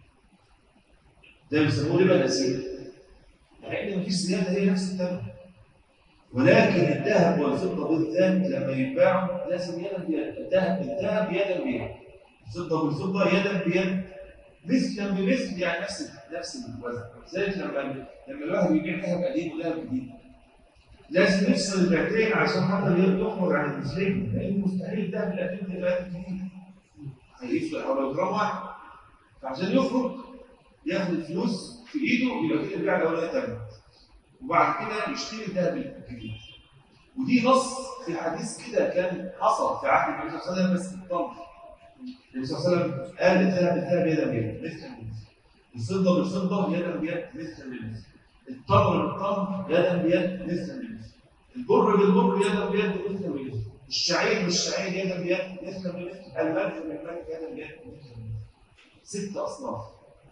ده بيسموه ربا نسيئه لان مفيش زياده هي نفس الثمن ولكن الذهب والفضة بالذات لما يتباعوا لازم يدا بيد الذهب بالذهب يدا بيد الفضة بالفضة يدا بيد مثلا بمثل يعني نفس نفس الوزن لذلك لما لما الواحد يبيع ذهب قديم وذهب جديد لازم يفصل البيعتين عشان حتى يخرج عن المثلين لان مستحيل الذهب القديم يبقى جديد هيفرق حوالي جرام واحد فعشان يخرج ياخد الفلوس في ايده يبقى كده البيع الاولاني تمام وبعد كده يشتري الذهب الجديد ودي نص في حديث كده كان حصل في عهد النبي صلى الله عليه وسلم بس بالطبع النبي صلى الله عليه وسلم قال الذهب بالذهب يدا بيد مثل المثل الفضه بالفضه يدا بيد مثل المثل التمر بالتمر يدا بيد مثل المثل البر بالبر يدا بيد مثل المثل الشعير بالشعير يدا بيد مثل المثل الملح بالملح يدا بيد مثل المثل ست اصناف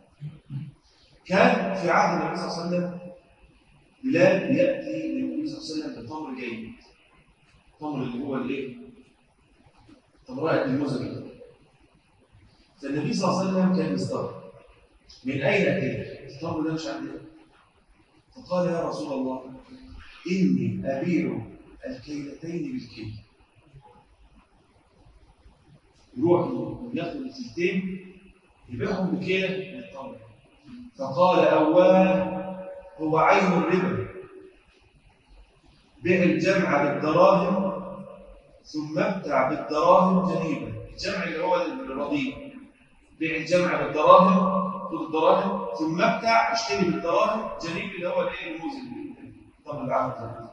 كان في عهد النبي صلى الله عليه وسلم بلال ياتي للنبي صلى الله عليه وسلم بتمر جيد التمر اللي هو الايه؟ تمرات الموزه كده فالنبي صلى الله عليه وسلم كان مستغرب من اين اتيت؟ التمر ده مش عندي فقال يا رسول الله اني ابيع الكيلتين بالكيل يروح ياخد الكيلتين يبيعهم بكيله من التمر فقال اواه هو عين الربا بيع الجمع بالدراهم ثم ابتع بالدراهم جنيبا الجمع اللي هو الرضيع بيع الجمع بالدراهم خد الدراهم ثم ابتع اشتري بالدراهم جنيب اللي هو الايه الموز طب العام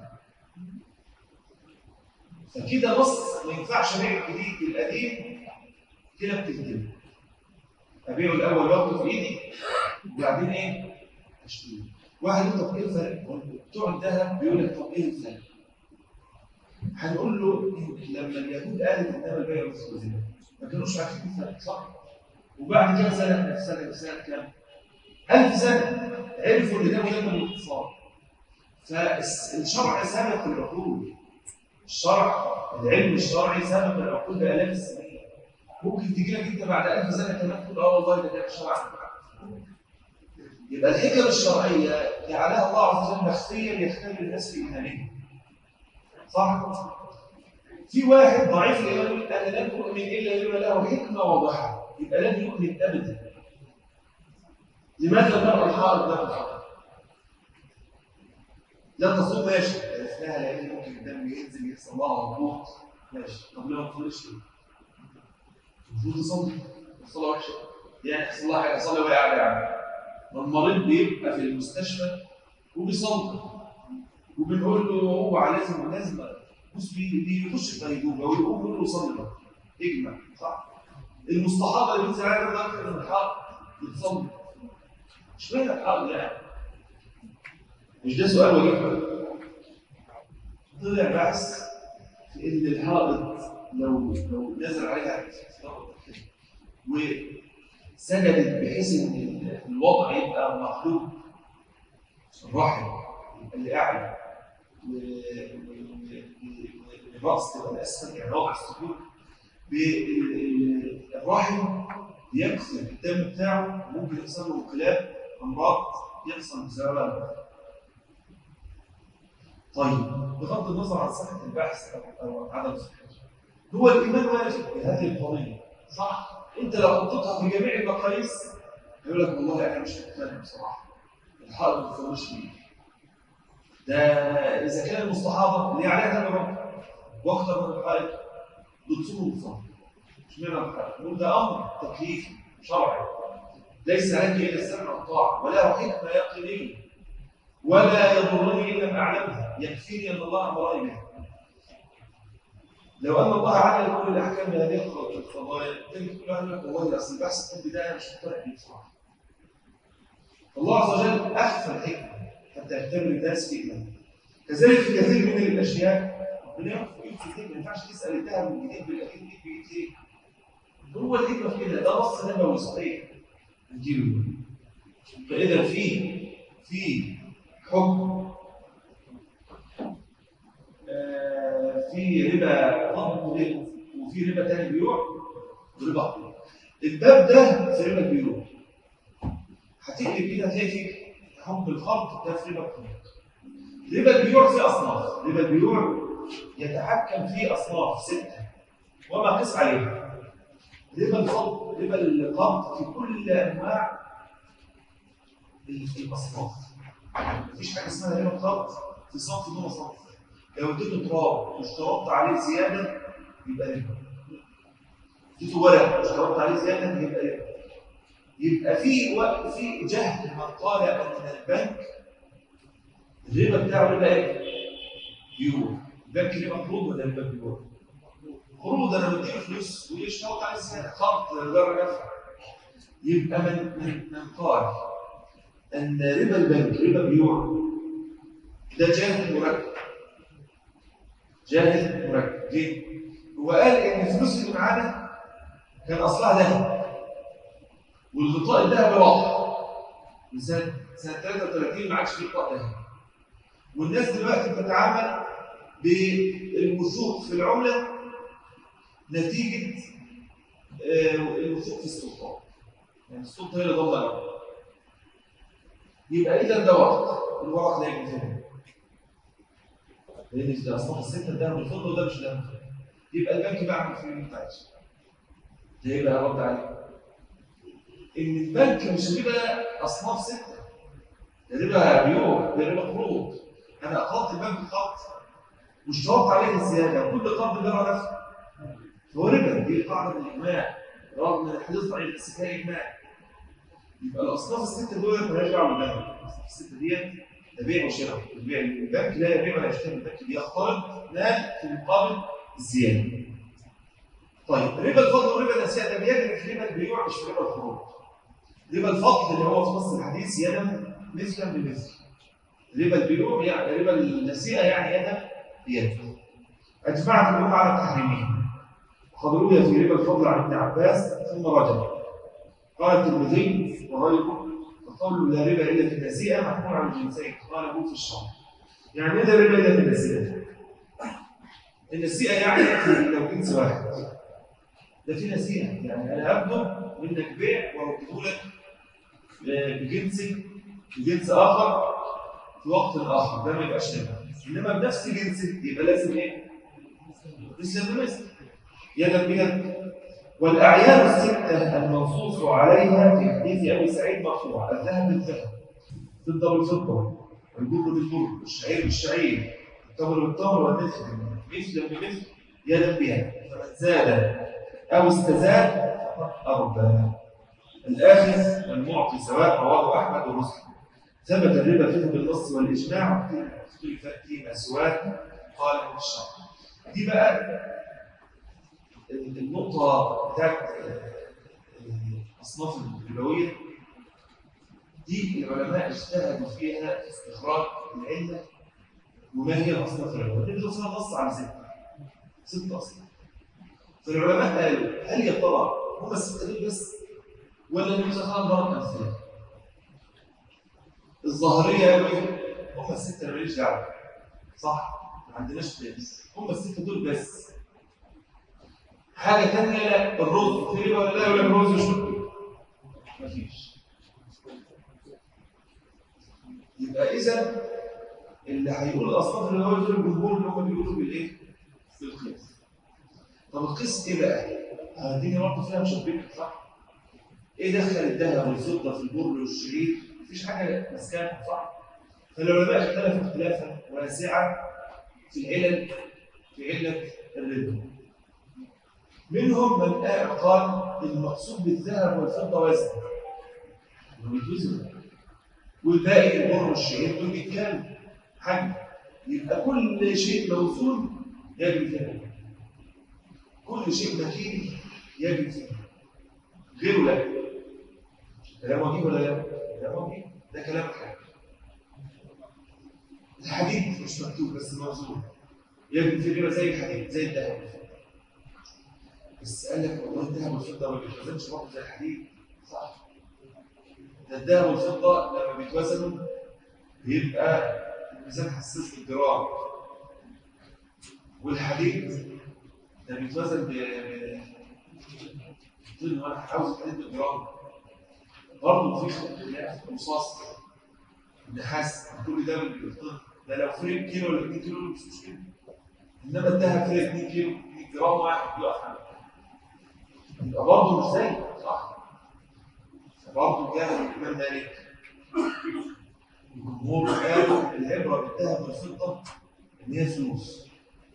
فكده نص ما ينفعش ابيع الجديد القديم كده بتكتب ابيعه الاول واخده في ايدي وبعدين ايه اشتريه واحد يقول طب ايه الفرق؟ بتوع الذهب بيقول لك طب ايه الفرق؟ هنقول له لما اليهود قالت انما البيع مثل الزنا ما كانوش عارفين الفرق صح؟ وبعد كام سنه في سنه في سنه كام؟ 1000 سنه عرفوا ان ده مهم الاقتصاد فالشرع سابق العقول الشرع العلم الشرعي سابق العقول بالاف السنين ممكن تجي لك انت بعد 1000 سنه كمان تقول اه والله ده كان الشرع يبقى الحكم الشرعية جعلها الله عز وجل مخفيا يختبر الناس في إيمانهم صح؟ في واحد ضعيف يقول أنا لن أؤمن إلا بما له حكمة واضحة يبقى لن يؤمن أبدا لماذا المرأة الحائض لا تحائض؟ لا تصوم ماشي عرفناها لأن ممكن الدم ينزل يحصل لها هبوط ماشي طب ليه ما تصليش ليه؟ المفروض تصلي الصلاة وحشة يعني يحصل لها حاجة صلي وهي قاعدة يعني المريض بيبقى في المستشفى وبيصلي وبنقول له هو لازم لازم بص بيخش في غيبوبه ويقوم يقول له صلي بقى اجمع صح المستحاضه اللي بتنزل عليها ده اكتر من الحائط بتصلي اشمعنى الحائط يعني مش ده سؤال وجيه طلع بحث في ان الحائط لو لو نزل عليها وسجدت بحيث ان الوضع يبقى مخلوق الرحم اللي اعلى الراس تبقى الاسفل يعني وضع السجود بالرحم يكسر الدم بتاعه ممكن يحصل له انقلاب امراض يحصل بسببها طيب بغض النظر عن صحه البحث او عدم صحته هو الايمان واجب بهذه القضيه صح انت لو حطيتها في جميع المقاييس يقول لك والله انا مش مقتنع بصراحه الحائط ما بتفهمش فيه ده اذا كان المستحاضه اللي عليها دم واكثر من الحائط بتصوم وتصوم مش معنى الحائط نقول ده امر تكليفي شرعي ليس عندي الا السمع والطاعه ولا حكمه يقينيه ولا يضرني ان لم اعلمها يكفيني ان الله امرني بها لو ان الله عمل كل الاحكام بهذه القضايا تجد كل واحد لك والله اصل البحث الطبي ده انا مش مقتنع بيه بصراحه الله عز وجل اخفى الحكمه حتى يختبر الناس في ايمانه كذلك في كثير من الاشياء ربنا يعرف ايه في ما ينفعش تسال الذهب من جديد بالاخير ايه في ايه هو الحكمه في كده ده نص نبوي صحيح نجيبه فاذا في في حكم آه، في ربا فضل وفي ربا تاني بيوع وربا الباب ده في ربا البيوع هتقلب كده هتلاقي في حكم القرض ده في ربا القرض ربا البيوع في اصناف ربا البيوع يتحكم في اصناف سته وما قس عليها ربا الفضل ربا القرض في كل انواع الاصناف مفيش حاجه اسمها ربا القرض في صنف دون صنف لو اديته تراب واشترطت عليه زياده يبقى ربا اديته ورق واشترطت عليه زياده يبقى ربا يبقى في وقت في جهل من قال ان البنك الربا بتاعه ربا ايه؟ يورو البنك ربا قروض ولا ربا بيورو؟ قروض انا بديله فلوس ويشترط عليه زياده خط جر نفع يبقى من من من قال ان ربا البنك ربا بيورو ده جاهل مركب جاهل مركب ليه؟ هو قال ان الفلوس اللي معانا كان اصلها ذهب والغطاء الذهبي واضح من سنه سنه 33 ما عادش فيه غطاء ذهبي والناس دلوقتي بتتعامل بالوثوق في العمله نتيجه آه، الوثوق في السلطات يعني السلطه هي اللي ضمن العمله يبقى اذا ده ورق الورق ده يجي فين؟ لان ده اصناف السته الذهب والفضه وده مش ذهب يبقى البنك بعمل فيه اللي انت عايزه ده يبقى رد عليه ان البنك مش ربا اصناف سته ده ربا بيوع ده ربا قروض انا اقرضت البنك قرض واشترطت عليه الزياده وكل قرض جرى نفسه فهو ربا دي قاعده من الاجماع رغم ان الحديث ضعيف بس فيها اجماع يبقى الاصناف السته دول مالهاش دعوه بالبنك الاصناف السته ديت ده بيع وشراء البيع البنك لا يبيع ولا يشتري البنك بيقترض مال في مقابل الزياده طيب ربا الفضل وربا النسيئه ده بيجري في ربا البيوع مش في ربا الفروض ربا الفضل اللي هو في نص الحديث يدا مثلا بمثل ربا البيوع يعني ربا النسيئه يعني يدا بيد اجمعت الامه على تحريمه وقد روي في ربا الفضل عن ابن عباس ثم رجع قال الترمذي وغيره وقول لا ربا الا في النسيئه محمول على الجنسين قاله في الشرع يعني ايه لا ربا الا في النسيئه النسيئه يعني لو جنس واحد ده في نسيئه يعني انا ابدو منك بيع وارده لك بجنس بجنس اخر في وقت اخر ده ما يبقاش ربا انما بنفس جنسه يبقى لازم ايه؟ مثل بمثل يدا بيد والاعيان السته المنصوص عليها في حديث ابي سعيد مرفوع الذهب بالذهب الفضه بالفضه البر بالبر الشعير بالشعير التمر بالتمر والنخل مثل بمثل يدا بيد فمن زاد او استزاد أربعة الآخذ والمعطي سواء رواه أحمد ومسلم ثبت الربا فيه بالنص والإجماع اختلف فيه أسواق قال ابن الشرع دي بقى النقطة بتاعت الأصناف الربوية دي العلماء اجتهدوا فيها في استخراج العلة وما هي الأصناف الربوية؟ النبي صلى الله عليه وسلم نص على ستة ست أصناف فالعلماء قالوا هل يا ترى هم الستة دول بس ولا النبي صلى الله عليه وسلم ضرب أمثلة؟ الظاهرية قالوا إيه؟ هم الستة اللي ماليش دعوة صح ما عندناش خبز هم الستة دول بس حاجة تانية لا الرز في ربا ولا لا ولا الرز مش مفيش يبقى إذا اللي هيقول الأصناف اللي هو يقول الجمهور اللي هم بيقولوا بالإيه؟ بالقياس طب القياس إيه بقى؟ الدنيا برضه فيها مشبكة صح؟ إيه دخل الذهب والفضة في البر والشرير؟ مفيش حاجة مسكانها صح؟ فالعلماء اختلفوا اختلافا واسعا في العلل في علة الربا منهم من قال المقصود بالذهب والفضة وزن ويتوزن والباقي البر والشعير دول بيتكلموا حجم يبقى كل شيء موزون يجري فيه كل شيء مكين يجري فيه غيره لا كلام وجيه ولا لا؟ كلام وجيه ده كلام حاجة الحديد مش مكتوب بس موزون يجري فيه ربا زي الحديد زي الذهب بس قال لك والله الذهب والفضة ما بيتوزنش برضه زي الحديد صح ده الذهب والفضة لما بيتوزنوا بيبقى الميزان حساس بالجرام والحديد ده بيتوزن ب طول ما انا عاوز الحديد بالجرام برضه في رصاص نحاس كل ده بالطن ده لو فرق كيلو ولا 2 كيلو مش مشكله انما الذهب فرق 2 كيلو 2 جرام واحد يقف يبقى برضه مش زي صح برضه جاء الامام مالك الجمهور قالوا العبره بالذهب والفضه ان هي فلوس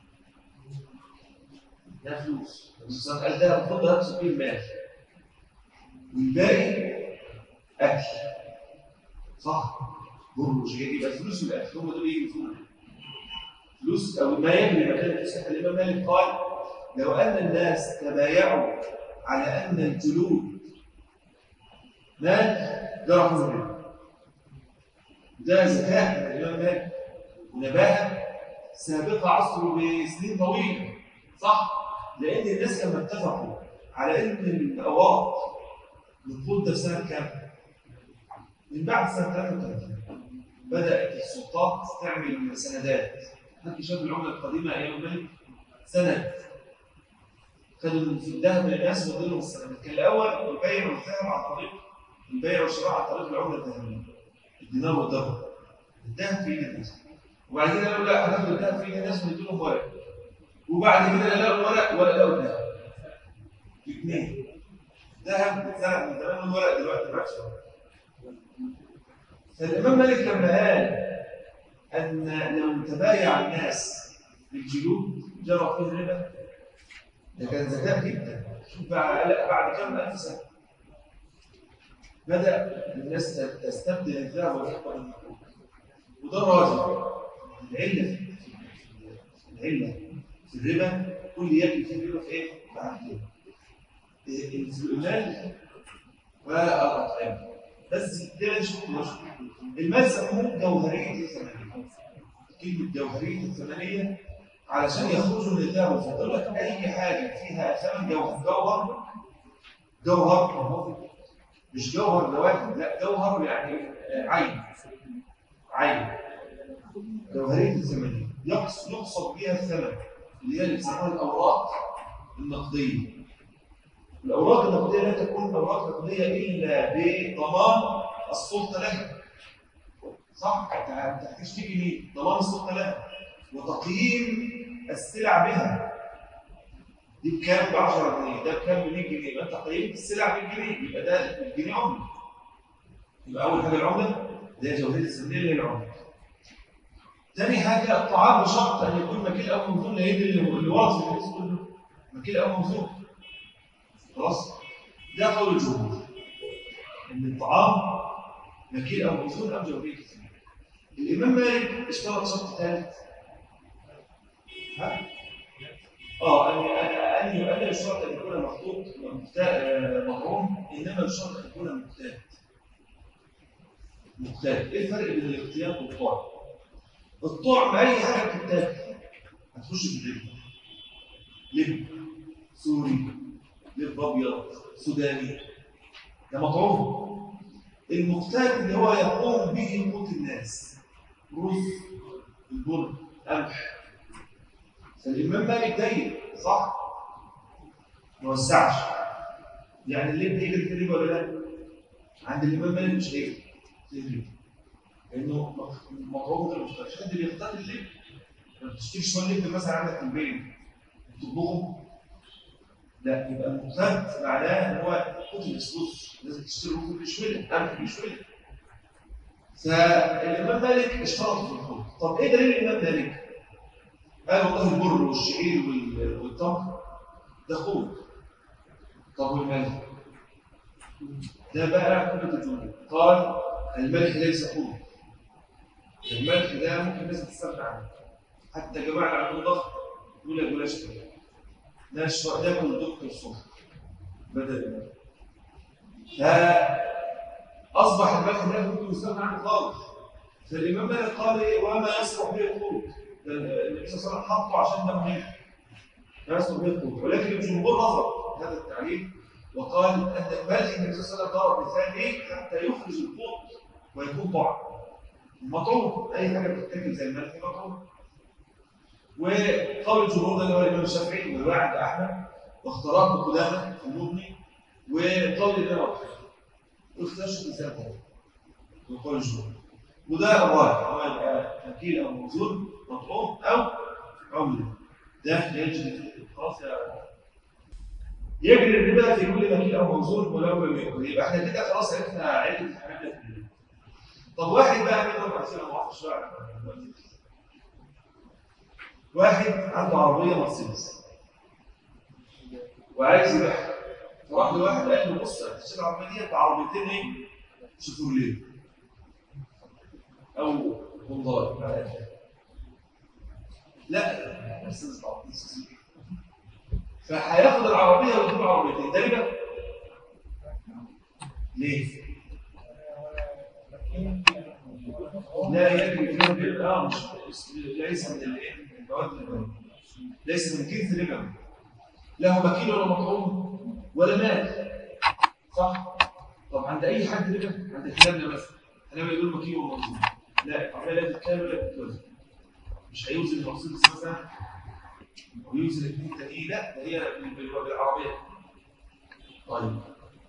ده فلوس الانسان قال ذهب والفضه يقصد به المال والباقي اكل صح بر وشيء يبقى فلوس والاكل هم دول يجي فلوس فلوس او ما يجري مكان الفسح الامام مالك قال لو ان الناس تبايعوا على ان الجلود مال جرح منه ده ذكاء من الامام مالك ونباهه سابقه عصره بسنين طويله صح لان الناس لما اتفقوا على ان الاوراق نقود ده في سنه كام من بعد سنه 33 بدات السلطات تعمل سندات حتى شاف العمله القديمه ايام الملك سند كانوا في الذهب للناس وظلهم السند كان الاول البيع والذهب عن طريق البيع والشراء عن طريق العمله الذهبيه الدينار والدرهم الذهب في ايد الناس وبعد كده قالوا لا هناخد الذهب في ايد الناس وندي لهم ورق وبعد كده لا لقوا ورق ولا لقوا ذهب الاثنين ذهب ذهب من زمان الورق دلوقتي ما فالامام مالك لما قال ان لو تبايع الناس بالجلود جرى فيه الربا ده كان ذكاء جدا شوف بعد كم الف سنه بدا الناس تستبدل الذهب والفضه بالنقود وده الراجل العله العله في الربا كل يجري في الربا في ايه؟ بعد كده المال والاطعمه بس ده نشوف المال سموه جوهريه الثمانيه كلمه جوهريه الثمانيه علشان يخرجوا من الذهب والفضه يقول لك اي حاجه فيها ثمن جوهر جوهر جوهر مش جوهر لوحده لا جوهر يعني عين عين جوهريه الثمانيه يقصد يقصد بها الثمن اللي هي اللي بيسموها الاوراق النقديه الاوراق النقديه لا تكون اوراق نقديه الا بضمان السلطه لها صح انت هتشتكي ليه ضمان السلطه لها وتقييم السلع بها دي بكام ب 10 جنيه ده بكام ب 100 جنيه يبقى انت قيمت السلع ب 100 جنيه يبقى ده الجنيه عمله يبقى اول حاجه العمله اللي هي جوهريه السنيه اللي هي العمله ثاني حاجه الطعام بشرط ان يكون مكيل او موزون لان اللي ورد في الحديث كله مكيل او موزون خلاص ده قول الجمهور ان الطعام مكيل او موزون او جوهريه السنيه الامام مالك اشترط شرط ثالث ها اه ان ان ان يشترط ان يكون مخطوط مغروم انما يشترط ان يكون مجتهد مجتهد ايه الفرق بين الاختيار والطعم الطعم اي حاجه بتتاكل هتخش في اللب لب سوري لب ابيض سوداني ده مطعوم المجتهد اللي هو يقوم به قوت الناس رز البر قمح فالإمام مالك ضيق صح؟ ما وسعش يعني اللي بيجري في الربا ولا لا؟ عند الإمام مالك مش هيجري في الربا لأنه مطعوم غير مختلف حد بيختار اللب ما بتشتريش شوية لب مثلا عندك في البيت تطبخه لا يبقى المقتد معناه ان هو خد الفلوس لازم تشتري ركوب بشوية قمح بشوية فالإمام مالك اشترط في الخوض طب إيه دليل الإمام مالك؟ قال والله البر والشعير وال- والتمر ده خوض طب والملح؟ ده بقى كلمة الجمهور قال الملح ليس خوض الملح ده ممكن الناس تستمتع عنه حتى جماعة اللي عندهم ضغط يقول لك بلاش كده ده الشرع ده كل دكتور الصبح بدل الملح فأصبح الملح ده ممكن يستغنى عنه خالص فالإمام مالك قال إيه وما يصلح به الخروج ده النبي صلى الله عليه وسلم حطه عشان ده مهم لا يصلح به الخروج ولكن الجمهور رفض هذا التعليل وقال أن الملح النبي صلى الله عليه وسلم ضرب مثال إيه حتى يخرج القوت ويكون طعم المطعوم أي حاجة بتتاكل زي الملح مطعوم وقول الجمهور ده اللي هو الإمام الشافعي والواحد أحمد واختارات بقدامة في المبني وقول الإمام واختارش مثال طبعا وقول الجمهور وده الراجح هو يبقى اكيل او موزون مطعوم او عمله ده يجري في خلاص يا يجري الربا في كل مكيل او موزون ولو لم يكن يبقى احنا كده خلاص عرفنا عله الحاجات دي طب واحد بقى منهم عشان ما اعرفش بقى واحد عنده عربيه مرسيدس وعايز يبيعها فراح لواحد قال له بص هتشتري العربيه دي بعربيتين ايه؟ شيفروليه او هونداي لا مرسيدس طبعا فهياخد العربيه ويجيب عربيتين ده ربا ليه؟ لا يجري فيها الربا اه مش ليس من الايه؟ من المواد الربويه ليس من جنس الربا له مكيل ولا مطعوم ولا مال صح؟ طب عند اي حد ربا عند الحنابله مثلا الحنابله يقول مكيل وموزون لا العربيه لا تتكامل ولا تتوزن مش هيوزن المرسيدس مثلا ويوزن الاثنين التانيين لا ده هي بال- بال- بالعربيه طيب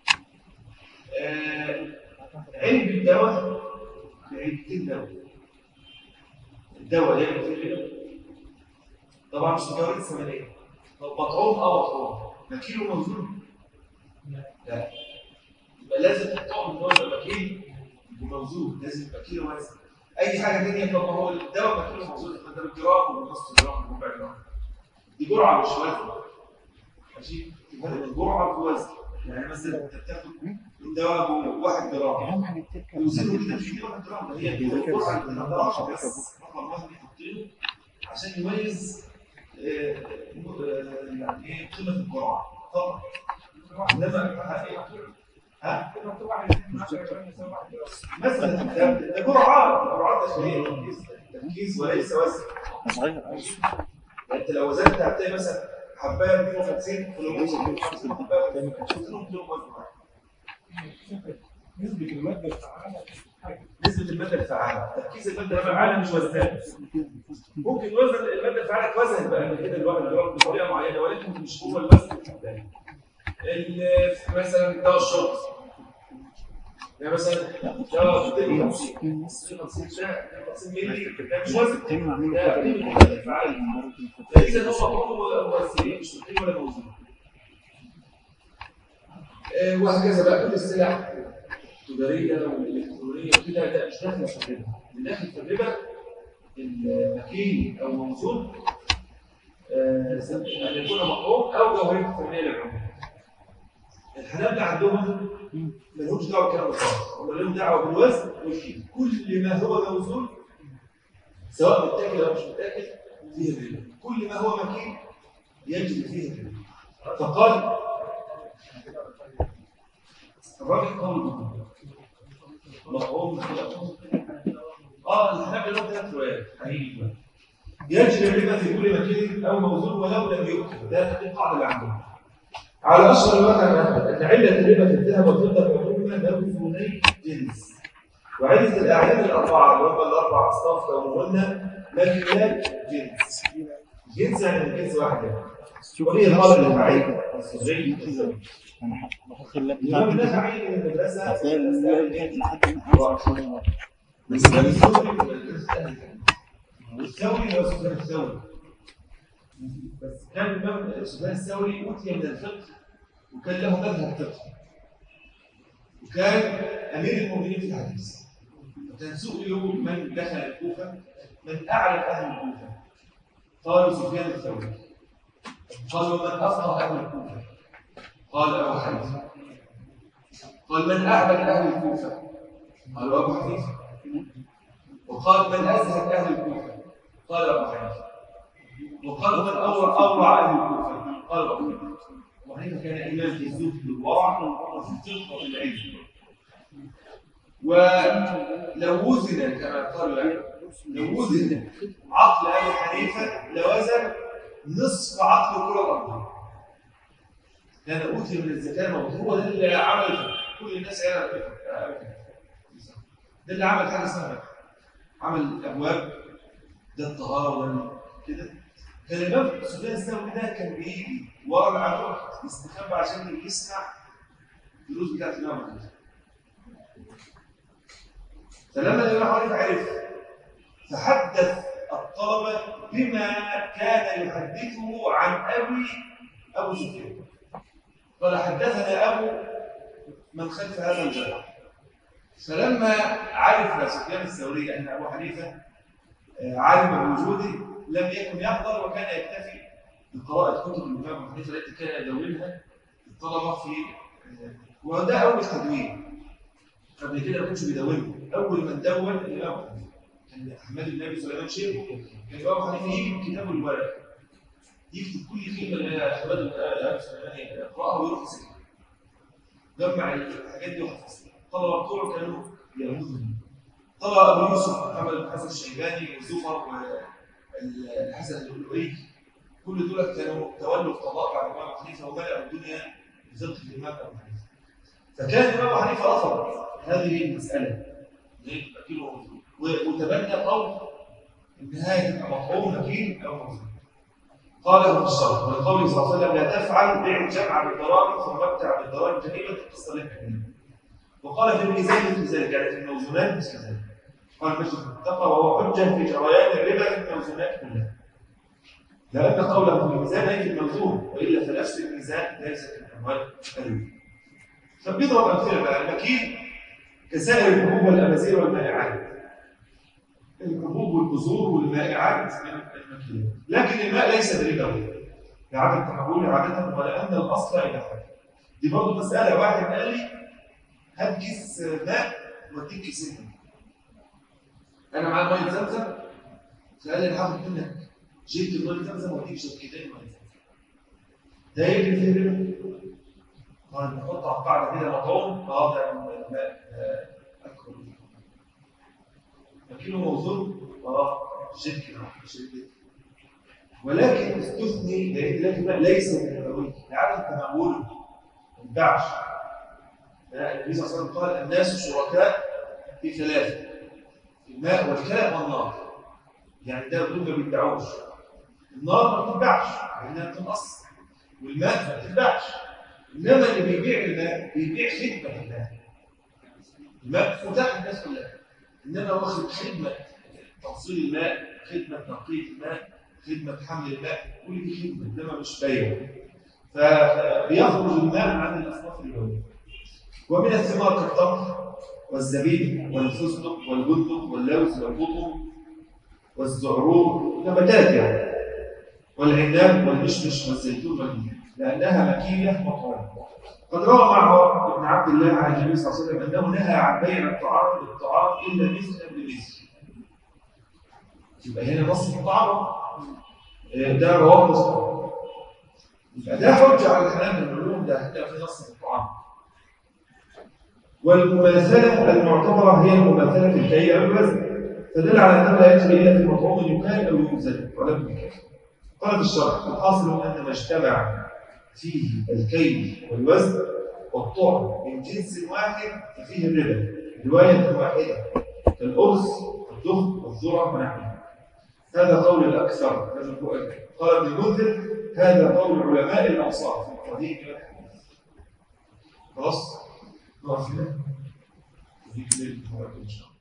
آه علبه الدواء بعلبتين دواء الدواء يعمل فيه الربا طبعا مش مجرد ثمانيه طب مطعوم اه مطعوم مكيل وموزون لا يبقى لازم تحطهم ان هو يبقى مكيل وموزون لازم يبقى كيلو وزن اي حاجه ثانيه طب ما هو الدواء مكيل وموزون انت بالجرام وبنص جرام وربع جرام دي جرعه مش وزن ماشي فرق بين جرعه ووزن يعني مثلا انت بتاخد الدواء بواحد جرام اهم حاجه تركب يوزنوا كده في 1 جرام ده هي الجرعه اللي بنقدرها بس رقم واحد بيحطينه عشان يميز آه، آه، يعني ايه قيمه الجرعه فقط انما ها مثلا ده ده جرعات جرعات تشريحيه تركيز تركيز وليس وزن صغير قوي يعني انت لو وزنت هتلاقي مثلا حبايه 250 كيلو حبايه 50 كيلو وزن واحد. نسبة المادة الفعالة نسبه الماده الفعاله تركيز الماده الفعاله مش وزنها ممكن وزن الماده الفعاله توزن بقى كده الواحد اللي هو بطريقه معينه ولكن مش هو الوزن الحداني ال- مثلا دواء الشرب يعني مثلا دواء 250 250 ده 50 مللي ده مش وزن تم عامله ده كده قيمه الماده الفعاله فاذا هو مطلوب مؤثرين مش مطلوب ولا موزون آه، وهكذا بقى كل السلع التجاريه والالكترونيه وكده ده مش داخل في الربا اللي داخل في الربا المكيل او موزون آه، ان يكون مطعوم او جوهريه ثمانيه للعمله الحنابلة عندهم ملهمش دعوه بالكلام ده خالص هم لهم دعوه بالوزن والكيلو كل ما هو موزون سواء متاكل او مش متاكل فيه الربا كل ما هو مكيل يجري فيه الربا فقال الراجل قول بالجمهور. مطعوم اه الحنابلة لهم ثلاث روايات حقيقي بقى. يجري الربا في كل مكيل او موزون ولو لم يؤكل ده القاعده اللي عندهم على اشهر الواقع ان عله الربا في الذهب والفضه بعمومها موزوني جنس وعله الاعيان الاربعه اللي هم الاربع اصناف كونهن مكيال جنس جنس يعني الجنس واحد يعني وهي قال النفعي الزوجي انا بحط اللاب الإمام بتاعتي النفعي من المدرسة هتلاقي اللاب جاي لحد ما بس كان الثوري من المدرسة الثانية. الثوري هو سفيان الثوري بس كان الإمام سفيان الثوري أوتي من الفقه وكان له مذهب فقهي وكان أمير المؤمنين في الحديث وكان سئلوا من دخل الكوفة من أعلم أهل الكوفة قالوا سفيان الثوري قالوا من أفقه أهل الكوفة قال أبو حنيفة قال من أعبد أهل الكوفة قالوا أبو حنيفة وقال من أزهد أهل الكوفة قال أبو حنيفة وقال من أورع أورع أهل الكوفة قال أبو حنيفة أبو حنيفة كان إمام في الزهد والورع وفي الفقه وفي العلم ولو وزن كما قال يعني لو وزن عقل أبي حنيفة لوزن نصف عقل كرة الأرض كان أوتي من الزكاة موضوع ده اللي عمل كل الناس يعرف كده ده اللي عمل حاجة اسمها فقه. عمل الأبواب ده الطهارة وال- كده كان الإمام سفيان الثوري ده كان بيجي ورا العمود يستخبى عشان يسمع الدروس بتاعت الإمام أحمد فلما الإمام حنيفة عرف فحدث الطلبة بما كان يحدثه عن أبي أبو سفيان قال حدثنا أبو من خلف هذا الجرح فلما عرف سفيان الثوري أن أبو حنيفة آه، علم بوجوده لم يكن يحضر وكان يكتفي بقراءة كتب الإمام أبو حنيفة التي كان يدونها الطلبة في آه، وده أول تدوين قبل كده ما كانش بيدونه أول من دون الإمام أبو حنيفة كان أحمد بن أبي سليمان شيخ كان الإمام أبو حنيفة يجيب كتابه الورق يكتب كل كلمة اللي أحمد بن أبي سليمان يقرأها ويروح يسكت جمع الحاجات دي وحفظها الطلبة بتوعه كانوا يأخذهم طلبة أبو يوسف محمد بن حسن الشيباني وزفر والحسن اللؤلؤي كل دول كانوا تولوا القضاء بعد الإمام أبو حنيفة وملأوا الدنيا بفقه الإمام أبو حنيفة فكان الإمام أبو حنيفة رفض هذه المسألة ليه؟ أكيد وموجود و- وتبنى قول إنها تبقى مطعوم أكيد أو موجود قاله في الشرع ولقوله صلى الله عليه وسلم لا تفعل بيع الجمع بالضرائب ثم ابتع بالضرائب جريمة القصة اللي احنا فيها. وقال في الميزان مثل ذلك يعني في الموزونات مثل ذلك قال مجد التقى وهو حجة في جريان الربا في الموزونات كلها لأن قوله في الميزان أي في الموزون وإلا فنفس الميزان ليس في الأموال الربا فبيضرب أمثلة بقى المكيل كسائر الحبوب والأمازير والمائعات الحبوب والبذور والمائعات من المكيلات لكن الماء ليس بربوي لعدم تحوله عادة ولأن الأصل إلى حد دي برضه مسألة واحد قال لي هات كيس ماء واديك كيسين ماء. أنا معايا مية زمزم فقال لي أنا هاخد منك جيركن مية زمزم واديك جيركتين مية زمزم ده يجري فيه ربا قال نحط على القاعدة كده مطعوم اه ده الماء آه، أكبر فكيلو موزون اه جيركن اه جيركن ولكن استثني لان لكن بقى ليس من الربوي لعدم تناوله ما ينفعش لا، النبي صلى الله عليه وسلم قال الناس شركاء في ثلاثه في الماء والكلى والنار يعني ده دول ما بيتباعوش النار ما بتتباعش لانها بتنقص والماء ما بتتباعش انما اللي بيبيع الماء بيبيع خدمه الماء الماء متاح للناس كلها انما واخد خدمه توصيل الماء خدمه تنقيه الماء خدمة حمل الماء كل دي خدمة إنما مش بيع فبيخرج الماء عن الأصناف الربوية ومن الثمار كالتمر والزبيب والفستق والبندق واللوز والقطن والزعرور نباتات يعني والعناب والمشمش والزيتون والنيل لأنها مكيلة مطعومة قد روى معه ابن عبد الله عن النبي صلى الله عليه وسلم أنه نهى عن بيع الطعام بالطعام إلا مثلا بمثل يبقى هنا نص الطعام ده رواه مسلم يبقى ده حجه على الحنان العلوم ده هتلاقي في نص في الطعام والمماثله المعتبره هي المماثله في الكي او الوزن فدل على انه لا يجري الا في مطعوم يكال او يوزن ولم يكال قال في الشرح الحاصل ان ما اجتمع فيه الكيل والوزن والطعم من جنس واحد ففيه الربا روايه واحده كالارز والدخن والذره ونحوها هذا قول الأكثر هذا هو قال ابن المنذر هذا قول علماء الأمصار في القديم والحديث خلاص نقف هنا وديك ليل إن شاء الله